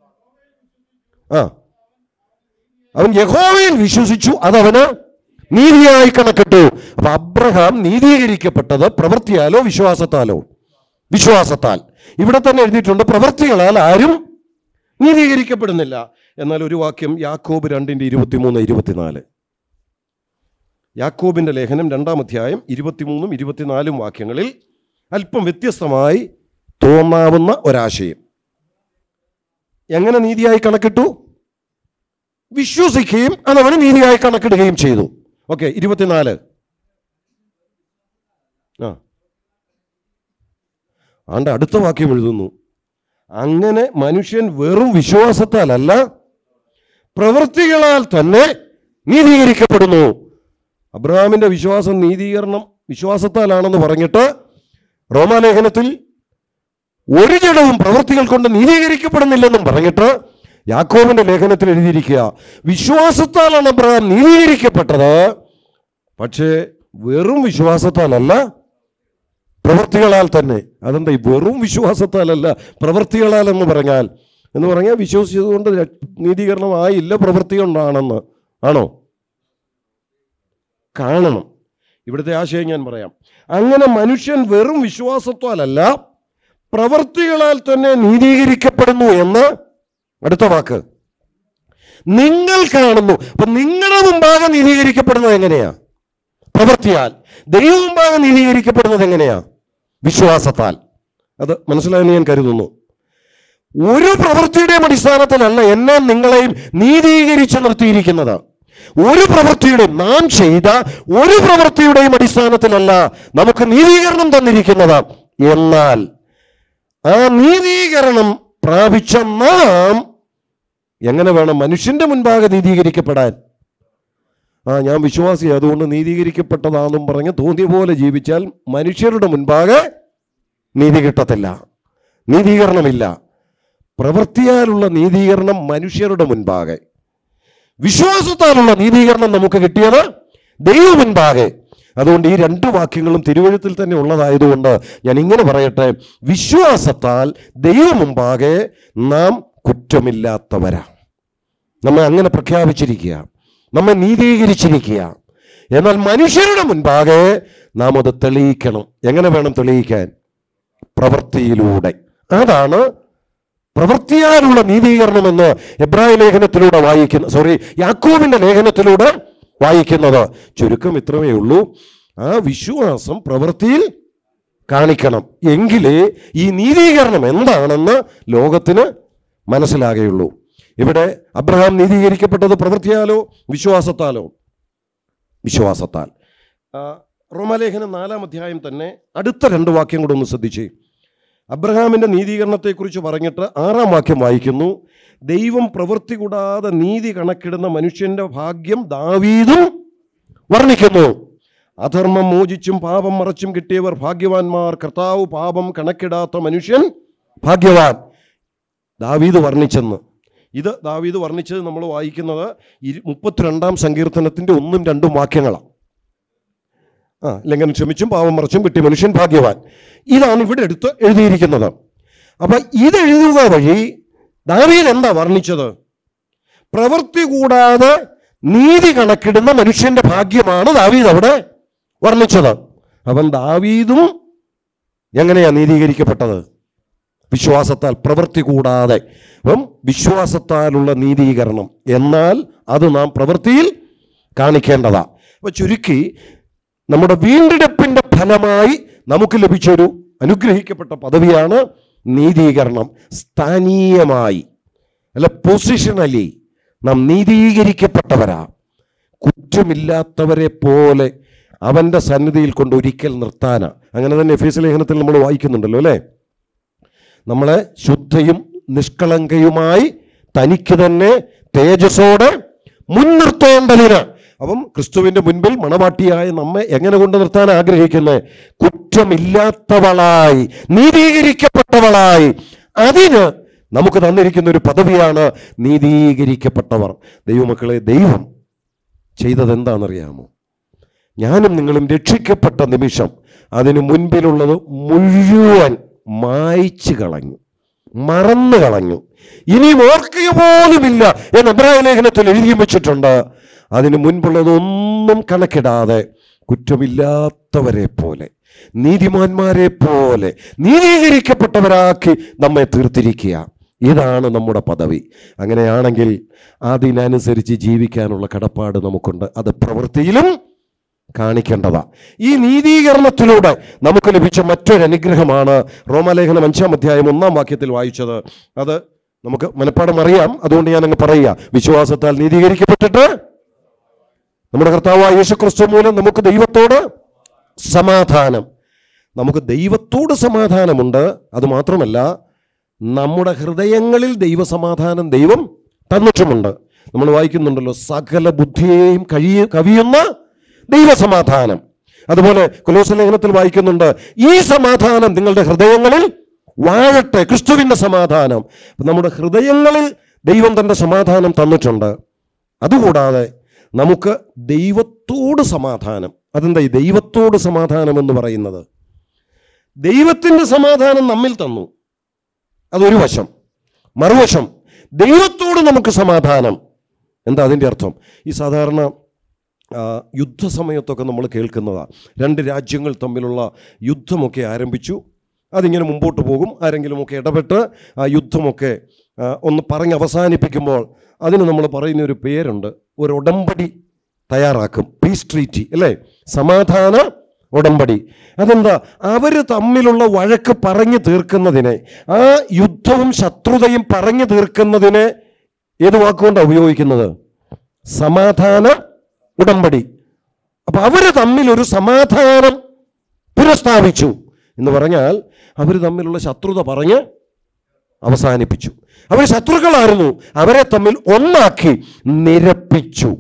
ആ അവൻ യഹോവയിൽ വിശ്വസിച്ചു അതവന് നീതിയായി കണക്കിട്ടു അപ്പൊ അബ്രഹാം നീതീകരിക്കപ്പെട്ടത് പ്രവൃത്തിയാലോ വിശ്വാസത്താലോ വിശ്വാസത്താൽ ഇവിടെ തന്നെ എഴുതിയിട്ടുണ്ട് പ്രവൃത്തികളാൽ ആരും നീതീകരിക്കപ്പെടുന്നില്ല എന്നാൽ ഒരു വാക്യം യാക്കോബ് രണ്ടിന്റെ ഇരുപത്തിമൂന്ന് ഇരുപത്തിനാല് യാക്കോബിന്റെ ലേഖനം രണ്ടാം അധ്യായം ഇരുപത്തിമൂന്നും ഇരുപത്തിനാലും വാക്യങ്ങളിൽ അല്പം വ്യത്യസ്തമായി തോന്നാവുന്ന ഒരാശയം എങ്ങനെ നീതിയായി കണക്കിട്ടു വിശ്വസിക്കുകയും അതവന് നീതിയായി കണക്കിടുകയും ചെയ്തു ഓക്കെ ഇരുപത്തിനാല് ആ ആണ്ട് അടുത്ത വാക്യം എഴുതുന്നു അങ്ങനെ മനുഷ്യൻ വെറും വിശ്വാസത്താലല്ല പ്രവൃത്തികളാൽ തന്നെ നീതീകരിക്കപ്പെടുന്നു അബ്രഹാമിന്റെ വിശ്വാസം നീതീകരണം വിശ്വാസത്താലാണെന്ന് പറഞ്ഞിട്ട് റോമാലേഖനത്തിൽ ഒരു ജഡവും പ്രവൃത്തികൾ കൊണ്ട് നീതീകരിക്കപ്പെടുന്നില്ലെന്നും പറഞ്ഞിട്ട് യാക്കോബിന്റെ ലേഖനത്തിൽ എഴുതിയിരിക്കുക വിശ്വാസത്താലാണ് അബ്രഹാം നീതീകരിക്കപ്പെട്ടത് പക്ഷേ വെറും വിശ്വാസത്താലല്ല പ്രവൃത്തികളാൽ തന്നെ അതെന്താ ഈ വെറും വിശ്വാസത്താലല്ല പ്രവൃത്തികളാൽ എന്ന് പറഞ്ഞാൽ എന്ന് പറഞ്ഞാൽ വിശ്വസിച്ചതുകൊണ്ട് ര- നീതീകരണം ആയില്ല പ്രവൃത്തി കൊണ്ടാണെന്ന് ആണോ കാണണം ഇവിടുത്തെ ആശയം ഞാൻ പറയാം അങ്ങനെ മനുഷ്യൻ വെറും വിശ്വാസത്താലല്ല പ്രവൃത്തികളാൽ തന്നെ നീതീകരിക്കപ്പെടുന്നു എന്ന് അടുത്ത വാക്ക് നിങ്ങൾ കാണുന്നു അപ്പൊ നിങ്ങളുടെ മുമ്പാകെ നീതീകരിക്കപ്പെടുന്നത് എങ്ങനെയാ പ്രവൃത്തിയാൽ ദൈവം മുമ്പാകെ നീതീകരിക്കപ്പെടുന്നത് എങ്ങനെയാ വിശ്വാസത്താൽ അത് മനസ്സിലായെന്ന് ഞാൻ കരുതുന്നു ഒരു പ്രവൃത്തിയുടെയും അടിസ്ഥാനത്തിലല്ല എന്നെ നിങ്ങളെയും നീതീകരിച്ച് നിർത്തിയിരിക്കുന്നത് ഒരു പ്രവൃത്തിയുടെയും നാം ചെയ്ത ഒരു പ്രവൃത്തിയുടെയും അടിസ്ഥാനത്തിലല്ല നമുക്ക് നീതീകരണം തന്നിരിക്കുന്നത് എന്നാൽ ആ നീതീകരണം പ്രാപിച്ച നാം എങ്ങനെ വേണം മനുഷ്യന്റെ മുൻപാകെ നീതീകരിക്കപ്പെടാൻ ആ ഞാൻ വിശ്വാസി അതുകൊണ്ട് നീതീകരിക്കപ്പെട്ടതാണെന്നും പറഞ്ഞ് തോന്നിയ പോലെ ജീവിച്ചാൽ മനുഷ്യരുടെ മുൻപാകെ നീതി കിട്ടത്തില്ല നീതീകരണമില്ല പ്രവൃത്തിയാലുള്ള നീതീകരണം മനുഷ്യരുടെ മുൻപാകെ വിശ്വാസത്താലുള്ള നീതീകരണം നമുക്ക് കിട്ടിയത് ദൈവ മുൻപാകെ അതുകൊണ്ട് ഈ രണ്ട് വാക്യങ്ങളും തിരുവഴുത്തിൽ തന്നെ ഉള്ളതായതുകൊണ്ട് ഞാൻ ഇങ്ങനെ പറയട്ടെ വിശ്വാസത്താൽ ദൈവ മുമ്പാകെ നാം കുറ്റമില്ലാത്തവരാ നമ്മെ അങ്ങനെ പ്രഖ്യാപിച്ചിരിക്കുക നമ്മെ നീതീകരിച്ചിരിക്കുക എന്നാൽ മനുഷ്യരുടെ മുൻപാകെ നാം അത് തെളിയിക്കണം എങ്ങനെ വേണം തെളിയിക്കാൻ പ്രവൃത്തിയിലൂടെ അതാണ് പ്രവൃത്തിയാലുള്ള നീതീകരണം എന്ന് എബ്രായ ലേഖനത്തിലൂടെ വായിക്കുന്ന സോറി യാക്കോബിന്റെ ലേഖനത്തിലൂടെ വായിക്കുന്നത് ചുരുക്കം ഇത്രമേ ഉള്ളൂ ആ വിശ്വാസം പ്രവൃത്തിയിൽ കാണിക്കണം എങ്കിലേ ഈ നീതീകരണം എന്താണെന്ന് ലോകത്തിന് മനസ്സിലാകുകയുള്ളൂ ഇവിടെ അബ്രഹാം നീതീകരിക്കപ്പെട്ടത് പ്രവൃത്തിയാലോ വിശ്വാസത്താലോ വിശ്വാസത്താൽ ആ, റോമാലേഖനം നാലാം അധ്യായം തന്നെ അടുത്ത രണ്ട് വാക്യം കൂടെ ഒന്ന് ശ്രദ്ധിച്ചേ അബ്രഹാമിന്റെ നീതീകരണത്തെക്കുറിച്ച് പറഞ്ഞിട്ട് ആറാം വാക്യം വായിക്കുന്നു ദൈവം പ്രവൃത്തി കൂടാതെ നീതി കണക്കിടുന്ന മനുഷ്യന്റെ ഭാഗ്യം ദാവീദും വർണ്ണിക്കുന്നു അധർമ്മം മോചിച്ചും പാപം മറച്ചും കിട്ടിയവർ ഭാഗ്യവാന്മാർ കർത്താവ് പാപം കണക്കിടാത്ത മനുഷ്യൻ ഭാഗ്യവാൻ ദാവീദ് വർണ്ണിച്ചെന്ന് ഇത് ദാവീദ് വർണ്ണിച്ചത് നമ്മൾ വായിക്കുന്നത് ഇരു- മുപ്പത്തിരണ്ടാം സങ്കീർത്തനത്തിന്റെ ഒന്നും രണ്ടും വാക്യങ്ങളാണ് ആ ലംഘനം ക്ഷമിച്ചും പാവം മറച്ചും കിട്ടിയ മനുഷ്യൻ ഭാഗ്യവാൻ ഇതാണ് ഇവിടെ എടുത്ത് എഴുതിയിരിക്കുന്നത് അപ്പൊ ഇത് എഴുതുക വഴി ദാവീദ് എന്താ വർണ്ണിച്ചത് പ്രവൃത്തി കൂടാതെ നീതി കണക്കിടുന്ന മനുഷ്യന്റെ ഭാഗ്യമാണ് ദാവീദ് അവിടെ വർണ്ണിച്ചത് അവൻ ദാവീദും എങ്ങനെയാ നീതീകരിക്കപ്പെട്ടത് വിശ്വാസത്താൽ പ്രവൃത്തി കൂടാതെ അപ്പം വിശ്വാസത്താലുള്ള നീതീകരണം എന്നാൽ അത് നാം പ്രവൃത്തിയിൽ കാണിക്കേണ്ടതാ അപ്പൊ ചുരുക്കി നമ്മുടെ വീണ്ടെടുപ്പിന്റെ ഫലമായി നമുക്ക് ലഭിച്ചൊരു അനുഗ്രഹിക്കപ്പെട്ട പദവിയാണ് നീതീകരണം സ്ഥാനീയമായി അല്ല പൊസിഷണലി നാം നീതീകരിക്കപ്പെട്ടവരാ കുറ്റമില്ലാത്തവരെ പോലെ അവന്റെ സന്നിധിയിൽ കൊണ്ട് ഒരിക്കൽ നിർത്താനാ അങ്ങനെ തന്നെ എഫീസ് ലേഖനത്തിൽ നമ്മൾ വായിക്കുന്നുണ്ടല്ലോ അല്ലേ നമ്മളെ ശുദ്ധയും നിഷ്കളങ്കയുമായി തനിക്ക് തന്നെ തേജസ്സോടെ മുൻനിർത്തേണ്ടതിന് അപ്പം ക്രിസ്തുവിന്റെ മുൻപിൽ മണവാട്ടിയായ നമ്മെ എങ്ങനെ കൊണ്ട് നിർത്താൻ ആഗ്രഹിക്കുന്നത് കുറ്റമില്ലാത്തവളായി നീതീകരിക്കപ്പെട്ടവളായി അതിന് നമുക്ക് തന്നിരിക്കുന്ന ഒരു പദവിയാണ് നീതീകരിക്കപ്പെട്ടവർ ദൈവമക്കളെ ദൈവം ചെയ്തത് എന്താണെന്നറിയാമോ ഞാനും നിങ്ങളും രക്ഷിക്കപ്പെട്ട നിമിഷം അതിനു മുൻപിലുള്ളത് മുഴുവൻ മായ്ച്ചു കളഞ്ഞു മറന്നു കളഞ്ഞു ഇനിയും ഓർക്കുക പോലുമില്ല എന്ന് എബ്രായ ലേഖനത്തിൽ എഴുതിയും വെച്ചിട്ടുണ്ട് അതിനു മുൻപുള്ളതൊന്നും കണക്കിടാതെ കുറ്റമില്ലാത്തവരെ പോലെ നീതിമാന്മാരെ പോലെ നീതീകരിക്കപ്പെട്ടവരാക്കി നമ്മെ തീർത്തിരിക്കുക ഇതാണ് നമ്മുടെ പദവി അങ്ങനെയാണെങ്കിൽ അതിനനുസരിച്ച് ജീവിക്കാനുള്ള കടപ്പാട് നമുക്കുണ്ട് അത് പ്രവൃത്തിയിലും കാണിക്കേണ്ടതാ ഈ നീതീകരണത്തിലൂടെ നമുക്ക് ലഭിച്ച മറ്റൊരു അനുഗ്രഹമാണ് റോമാലേഖനം അഞ്ചാം അധ്യായം ഒന്നാം വാക്യത്തിൽ വായിച്ചത് അത് നമുക്ക് മനഃപ്പാടം അറിയാം അതുകൊണ്ട് ഞാൻ അങ്ങ് പറയുക വിശ്വാസത്താൽ നീതീകരിക്കപ്പെട്ടിട്ട് നമ്മുടെ കർത്താവായ യേശു ക്രിസ്തു മൂലം നമുക്ക് ദൈവത്തോട് സമാധാനം നമുക്ക് ദൈവത്തോട് സമാധാനമുണ്ട് അത് മാത്രമല്ല നമ്മുടെ ഹൃദയങ്ങളിൽ ദൈവസമാധാനം ദൈവം തന്നിട്ടുമുണ്ട് നമ്മൾ വായിക്കുന്നുണ്ടല്ലോ സകല ബുദ്ധിയെയും കഴിയ കവിയുന്ന ദൈവസമാധാനം അതുപോലെ കൊലോസ ലേഖനത്തിൽ വായിക്കുന്നുണ്ട് ഈ സമാധാനം നിങ്ങളുടെ ഹൃദയങ്ങളിൽ വാഴട്ടെ ക്രിസ്തുവിന്റെ സമാധാനം അപ്പൊ നമ്മുടെ ഹൃദയങ്ങളിൽ ദൈവം തന്റെ സമാധാനം തന്നിട്ടുണ്ട് അതുകൂടാതെ നമുക്ക് ദൈവത്തോട് സമാധാനം അതെന്താ ഈ ദൈവത്തോട് സമാധാനം എന്ന് പറയുന്നത് ദൈവത്തിന്റെ സമാധാനം നമ്മിൽ തന്നു അതൊരു വശം മറുവശം ദൈവത്തോട് നമുക്ക് സമാധാനം എന്താ അതിൻ്റെ അർത്ഥം ഈ സാധാരണ ആ, യുദ്ധസമയത്തൊക്കെ നമ്മൾ കേൾക്കുന്നതാണ് രണ്ട് രാജ്യങ്ങൾ തമ്മിലുള്ള യുദ്ധമൊക്കെ ആരംഭിച്ചു അതിങ്ങനെ മുമ്പോട്ട് പോകും ആരെങ്കിലുമൊക്കെ ഇടപെട്ട് ആ യുദ്ധമൊക്കെ ആ, ഒന്ന് പറഞ്ഞ് അവസാനിപ്പിക്കുമ്പോൾ അതിന് നമ്മൾ പറയുന്ന ഒരു പേരുണ്ട് ഒരു ഉടമ്പടി തയ്യാറാക്കും പീസ് ട്രീറ്റി അല്ലേ സമാധാന ഉടമ്പടി അതെന്താ അവർ തമ്മിലുള്ള വഴക്ക് പറഞ്ഞു തീർക്കുന്നതിനെ ആ യുദ്ധവും ശത്രുതയും പറഞ്ഞു തീർക്കുന്നതിനെ ഏത് വാക്കുകൊണ്ടാണ് ഉപയോഗിക്കുന്നത് സമാധാന ഉടമ്പടി അപ്പൊ അവര് തമ്മിൽ ഒരു സമാധാനം പുനഃസ്ഥാപിച്ചു എന്ന് പറഞ്ഞാൽ അവർ തമ്മിലുള്ള ശത്രുത പറഞ്ഞ് അവസാനിപ്പിച്ചു അവർ ശത്രുക്കളായിരുന്നു അവരെ തമ്മിൽ ഒന്നാക്കി നിരപ്പിച്ചു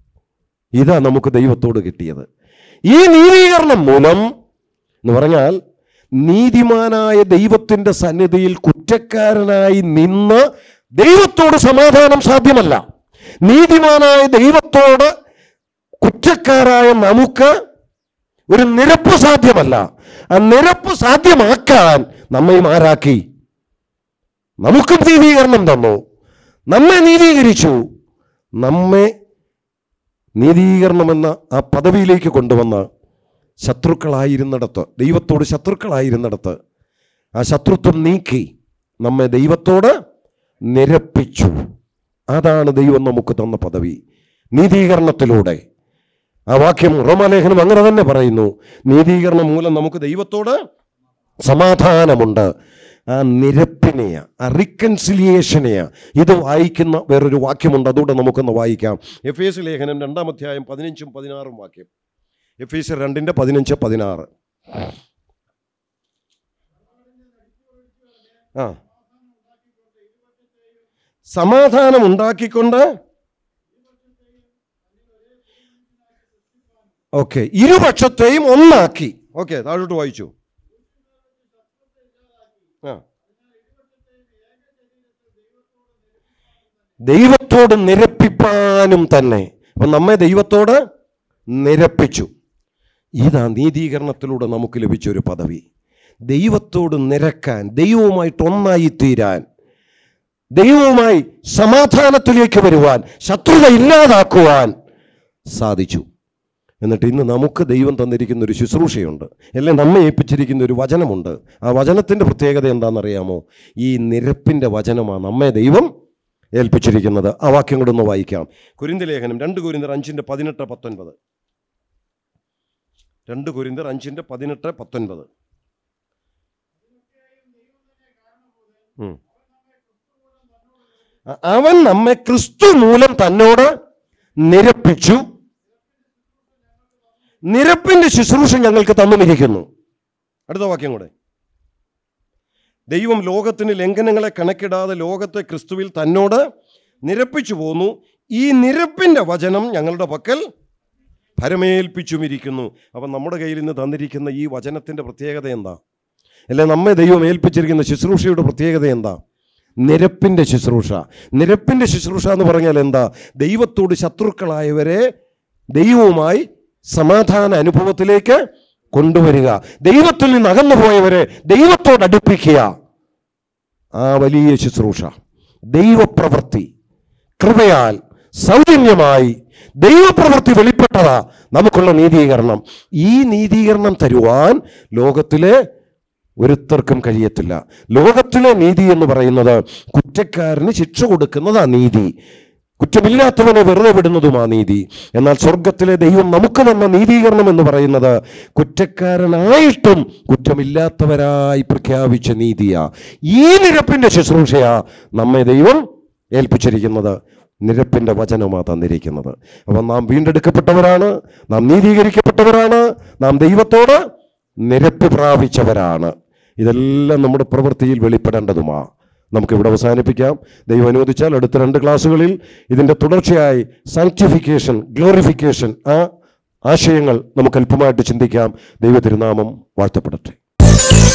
ഇതാ നമുക്ക് ദൈവത്തോട് കിട്ടിയത് ഈ നീതീകരണം മൂലം എന്ന് പറഞ്ഞാൽ നീതിമാനായ ദൈവത്തിൻ്റെ സന്നിധിയിൽ കുറ്റക്കാരനായി നിന്ന് ദൈവത്തോട് സമാധാനം സാധ്യമല്ല നീതിമാനായ ദൈവത്തോട് കുറ്റക്കാരായ നമുക്ക് ഒരു നിരപ്പ് സാധ്യമല്ല ആ നിരപ്പ് സാധ്യമാക്കാൻ നമ്മയും ആരാക്കി നമുക്കും നീതീകരണം തന്നു നമ്മെ നീതീകരിച്ചു നമ്മെ നീതീകരണമെന്ന ആ പദവിയിലേക്ക് കൊണ്ടുവന്ന് ശത്രുക്കളായിരുന്നിടത്ത് ദൈവത്തോട് ശത്രുക്കളായിരുന്നിടത്ത് ആ ശത്രുത്വം നീക്കി നമ്മെ ദൈവത്തോട് നിരപ്പിച്ചു അതാണ് ദൈവം നമുക്ക് തന്ന പദവി നീതീകരണത്തിലൂടെ ആ വാക്യം റോമാലേഖനം അങ്ങനെ തന്നെ പറയുന്നു നീതീകരണം മൂലം നമുക്ക് ദൈവത്തോട് സമാധാനമുണ്ട് ആ നിരപ്പിനെയാ ആ റിക്കൺസിലിയേഷനെയാ ഇത് വായിക്കുന്ന വേറൊരു വാക്യമുണ്ട് അതുകൂടെ നമുക്കൊന്ന് വായിക്കാം എഫ് എസ് ലേഖനം രണ്ടാം അധ്യായം പതിനഞ്ചും പതിനാറും വാക്യം എഫ് എസ് രണ്ടിൻ്റെ പതിനഞ്ച് പതിനാറ് ആ സമാധാനം ഉണ്ടാക്കിക്കൊണ്ട് ഓക്കെ ഇരുപക്ഷത്തെയും ഒന്നാക്കി ഓക്കെ താഴോട്ട് വായിച്ചു ആ ദൈവത്തോട് നിരപ്പിപ്പാനും തന്നെ അപ്പം നമ്മെ ദൈവത്തോട് നിരപ്പിച്ചു ഇതാ നീതീകരണത്തിലൂടെ നമുക്ക് ലഭിച്ച ഒരു പദവി ദൈവത്തോട് നിരക്കാൻ ദൈവവുമായിട്ട് ഒന്നായി തീരാൻ ദൈവവുമായി സമാധാനത്തിലേക്ക് വരുവാൻ ശത്രുത ഇല്ലാതാക്കുവാൻ സാധിച്ചു എന്നിട്ട് ഇന്ന് നമുക്ക് ദൈവം തന്നിരിക്കുന്ന ഒരു ശുശ്രൂഷയുണ്ട് എല്ലാം നമ്മെ ഏൽപ്പിച്ചിരിക്കുന്ന ഒരു വചനമുണ്ട് ആ വചനത്തിൻ്റെ പ്രത്യേകത എന്താണെന്നറിയാമോ ഈ നിരപ്പിൻ്റെ വചനമാണ് നമ്മെ ദൈവം ഏൽപ്പിച്ചിരിക്കുന്നത് ആ വാക്യം കൂടെ ഒന്ന് വായിക്കാം കുരിന്ത ലേഖനം രണ്ട് കുരിന്തർ അഞ്ചിൻ്റെ പതിനെട്ട് പത്തൊൻപത് രണ്ട് കുരിന്തർ അഞ്ചിൻ്റെ പതിനെട്ട് പത്തൊൻപത് ഉം. അ- അവൻ നമ്മെ ക്രിസ്തു മൂലം തന്നോട് നിരപ്പിച്ചു നിരപ്പിന്റെ ശുശ്രൂഷ ഞങ്ങൾക്ക് തന്നുമിരിക്കുന്നു അടുത്ത വാക്യം കൂടെ ദൈവം ലോകത്തിന് ലംഘനങ്ങളെ കണക്കിടാതെ ലോകത്തെ ക്രിസ്തുവിൽ തന്നോട് നിരപ്പിച്ചു പോന്നു ഈ നിരപ്പിന്റെ വചനം ഞങ്ങളുടെ പക്കൽ ഭരമേൽപ്പിച്ചുമിരിക്കുന്നു അപ്പം നമ്മുടെ കയ്യിൽ നിന്ന് തന്നിരിക്കുന്ന ഈ വചനത്തിൻ്റെ പ്രത്യേകത എന്താ അല്ലെ നമ്മെ ദൈവം ഏൽപ്പിച്ചിരിക്കുന്ന ശുശ്രൂഷയുടെ പ്രത്യേകത എന്താ നിരപ്പിൻ്റെ ശുശ്രൂഷ നിരപ്പിൻ്റെ ശുശ്രൂഷ എന്ന് പറഞ്ഞാൽ എന്താ ദൈവത്തോട് ശത്രുക്കളായവരെ ദൈവവുമായി സമാധാന അനുഭവത്തിലേക്ക് കൊണ്ടുവരിക ദൈവത്തിൽ നിന്ന് അകന്നു പോയവരെ ദൈവത്തോട് അടുപ്പിക്കുക ആ വലിയ ശുശ്രൂഷ ദൈവപ്രവൃത്തി കൃപയാൽ സൗജന്യമായി ദൈവപ്രവൃത്തി വെളിപ്പെട്ടതാ നമുക്കുള്ള നീതീകരണം ഈ നീതീകരണം തരുവാൻ ലോകത്തിലെ ഒരുത്തർക്കും കഴിയത്തില്ല ലോകത്തിലെ നീതി എന്ന് പറയുന്നത് കുറ്റക്കാരന് ശിക്ഷ കൊടുക്കുന്നതാ നീതി കുറ്റമില്ലാത്തവനെ വെറുതെ വിടുന്നതുമാ നീതി എന്നാൽ സ്വർഗത്തിലെ ദൈവം നമുക്ക് തന്ന നീതീകരണം എന്ന് പറയുന്നത് കുറ്റക്കാരനായിട്ടും കുറ്റമില്ലാത്തവരായി പ്രഖ്യാപിച്ച നീതിയാ ഈ നിരപ്പിന്റെ ശുശ്രൂഷയാ നമ്മെ ദൈവം ഏൽപ്പിച്ചിരിക്കുന്നത് നിരപ്പിന്റെ വചനമാ തന്നിരിക്കുന്നത് അപ്പം നാം വീണ്ടെടുക്കപ്പെട്ടവരാണ് നാം നീതീകരിക്കപ്പെട്ടവരാണ് നാം ദൈവത്തോട് നിരപ്പ് പ്രാപിച്ചവരാണ് ഇതെല്ലാം നമ്മുടെ പ്രവൃത്തിയിൽ വെളിപ്പെടേണ്ടതുമാ നമുക്കിവിടെ അവസാനിപ്പിക്കാം ദൈവം അനുവദിച്ചാൽ അടുത്ത രണ്ട് ക്ലാസ്സുകളിൽ ഇതിൻ്റെ തുടർച്ചയായി സാങ്ക്ടിഫിക്കേഷൻ ഗ്ലോറിഫിക്കേഷൻ ആ ആശയങ്ങൾ നമുക്ക് അല്പമായിട്ട് ചിന്തിക്കാം ദൈവ തിരുനാമം വാഴ്ത്തപ്പെടട്ടെ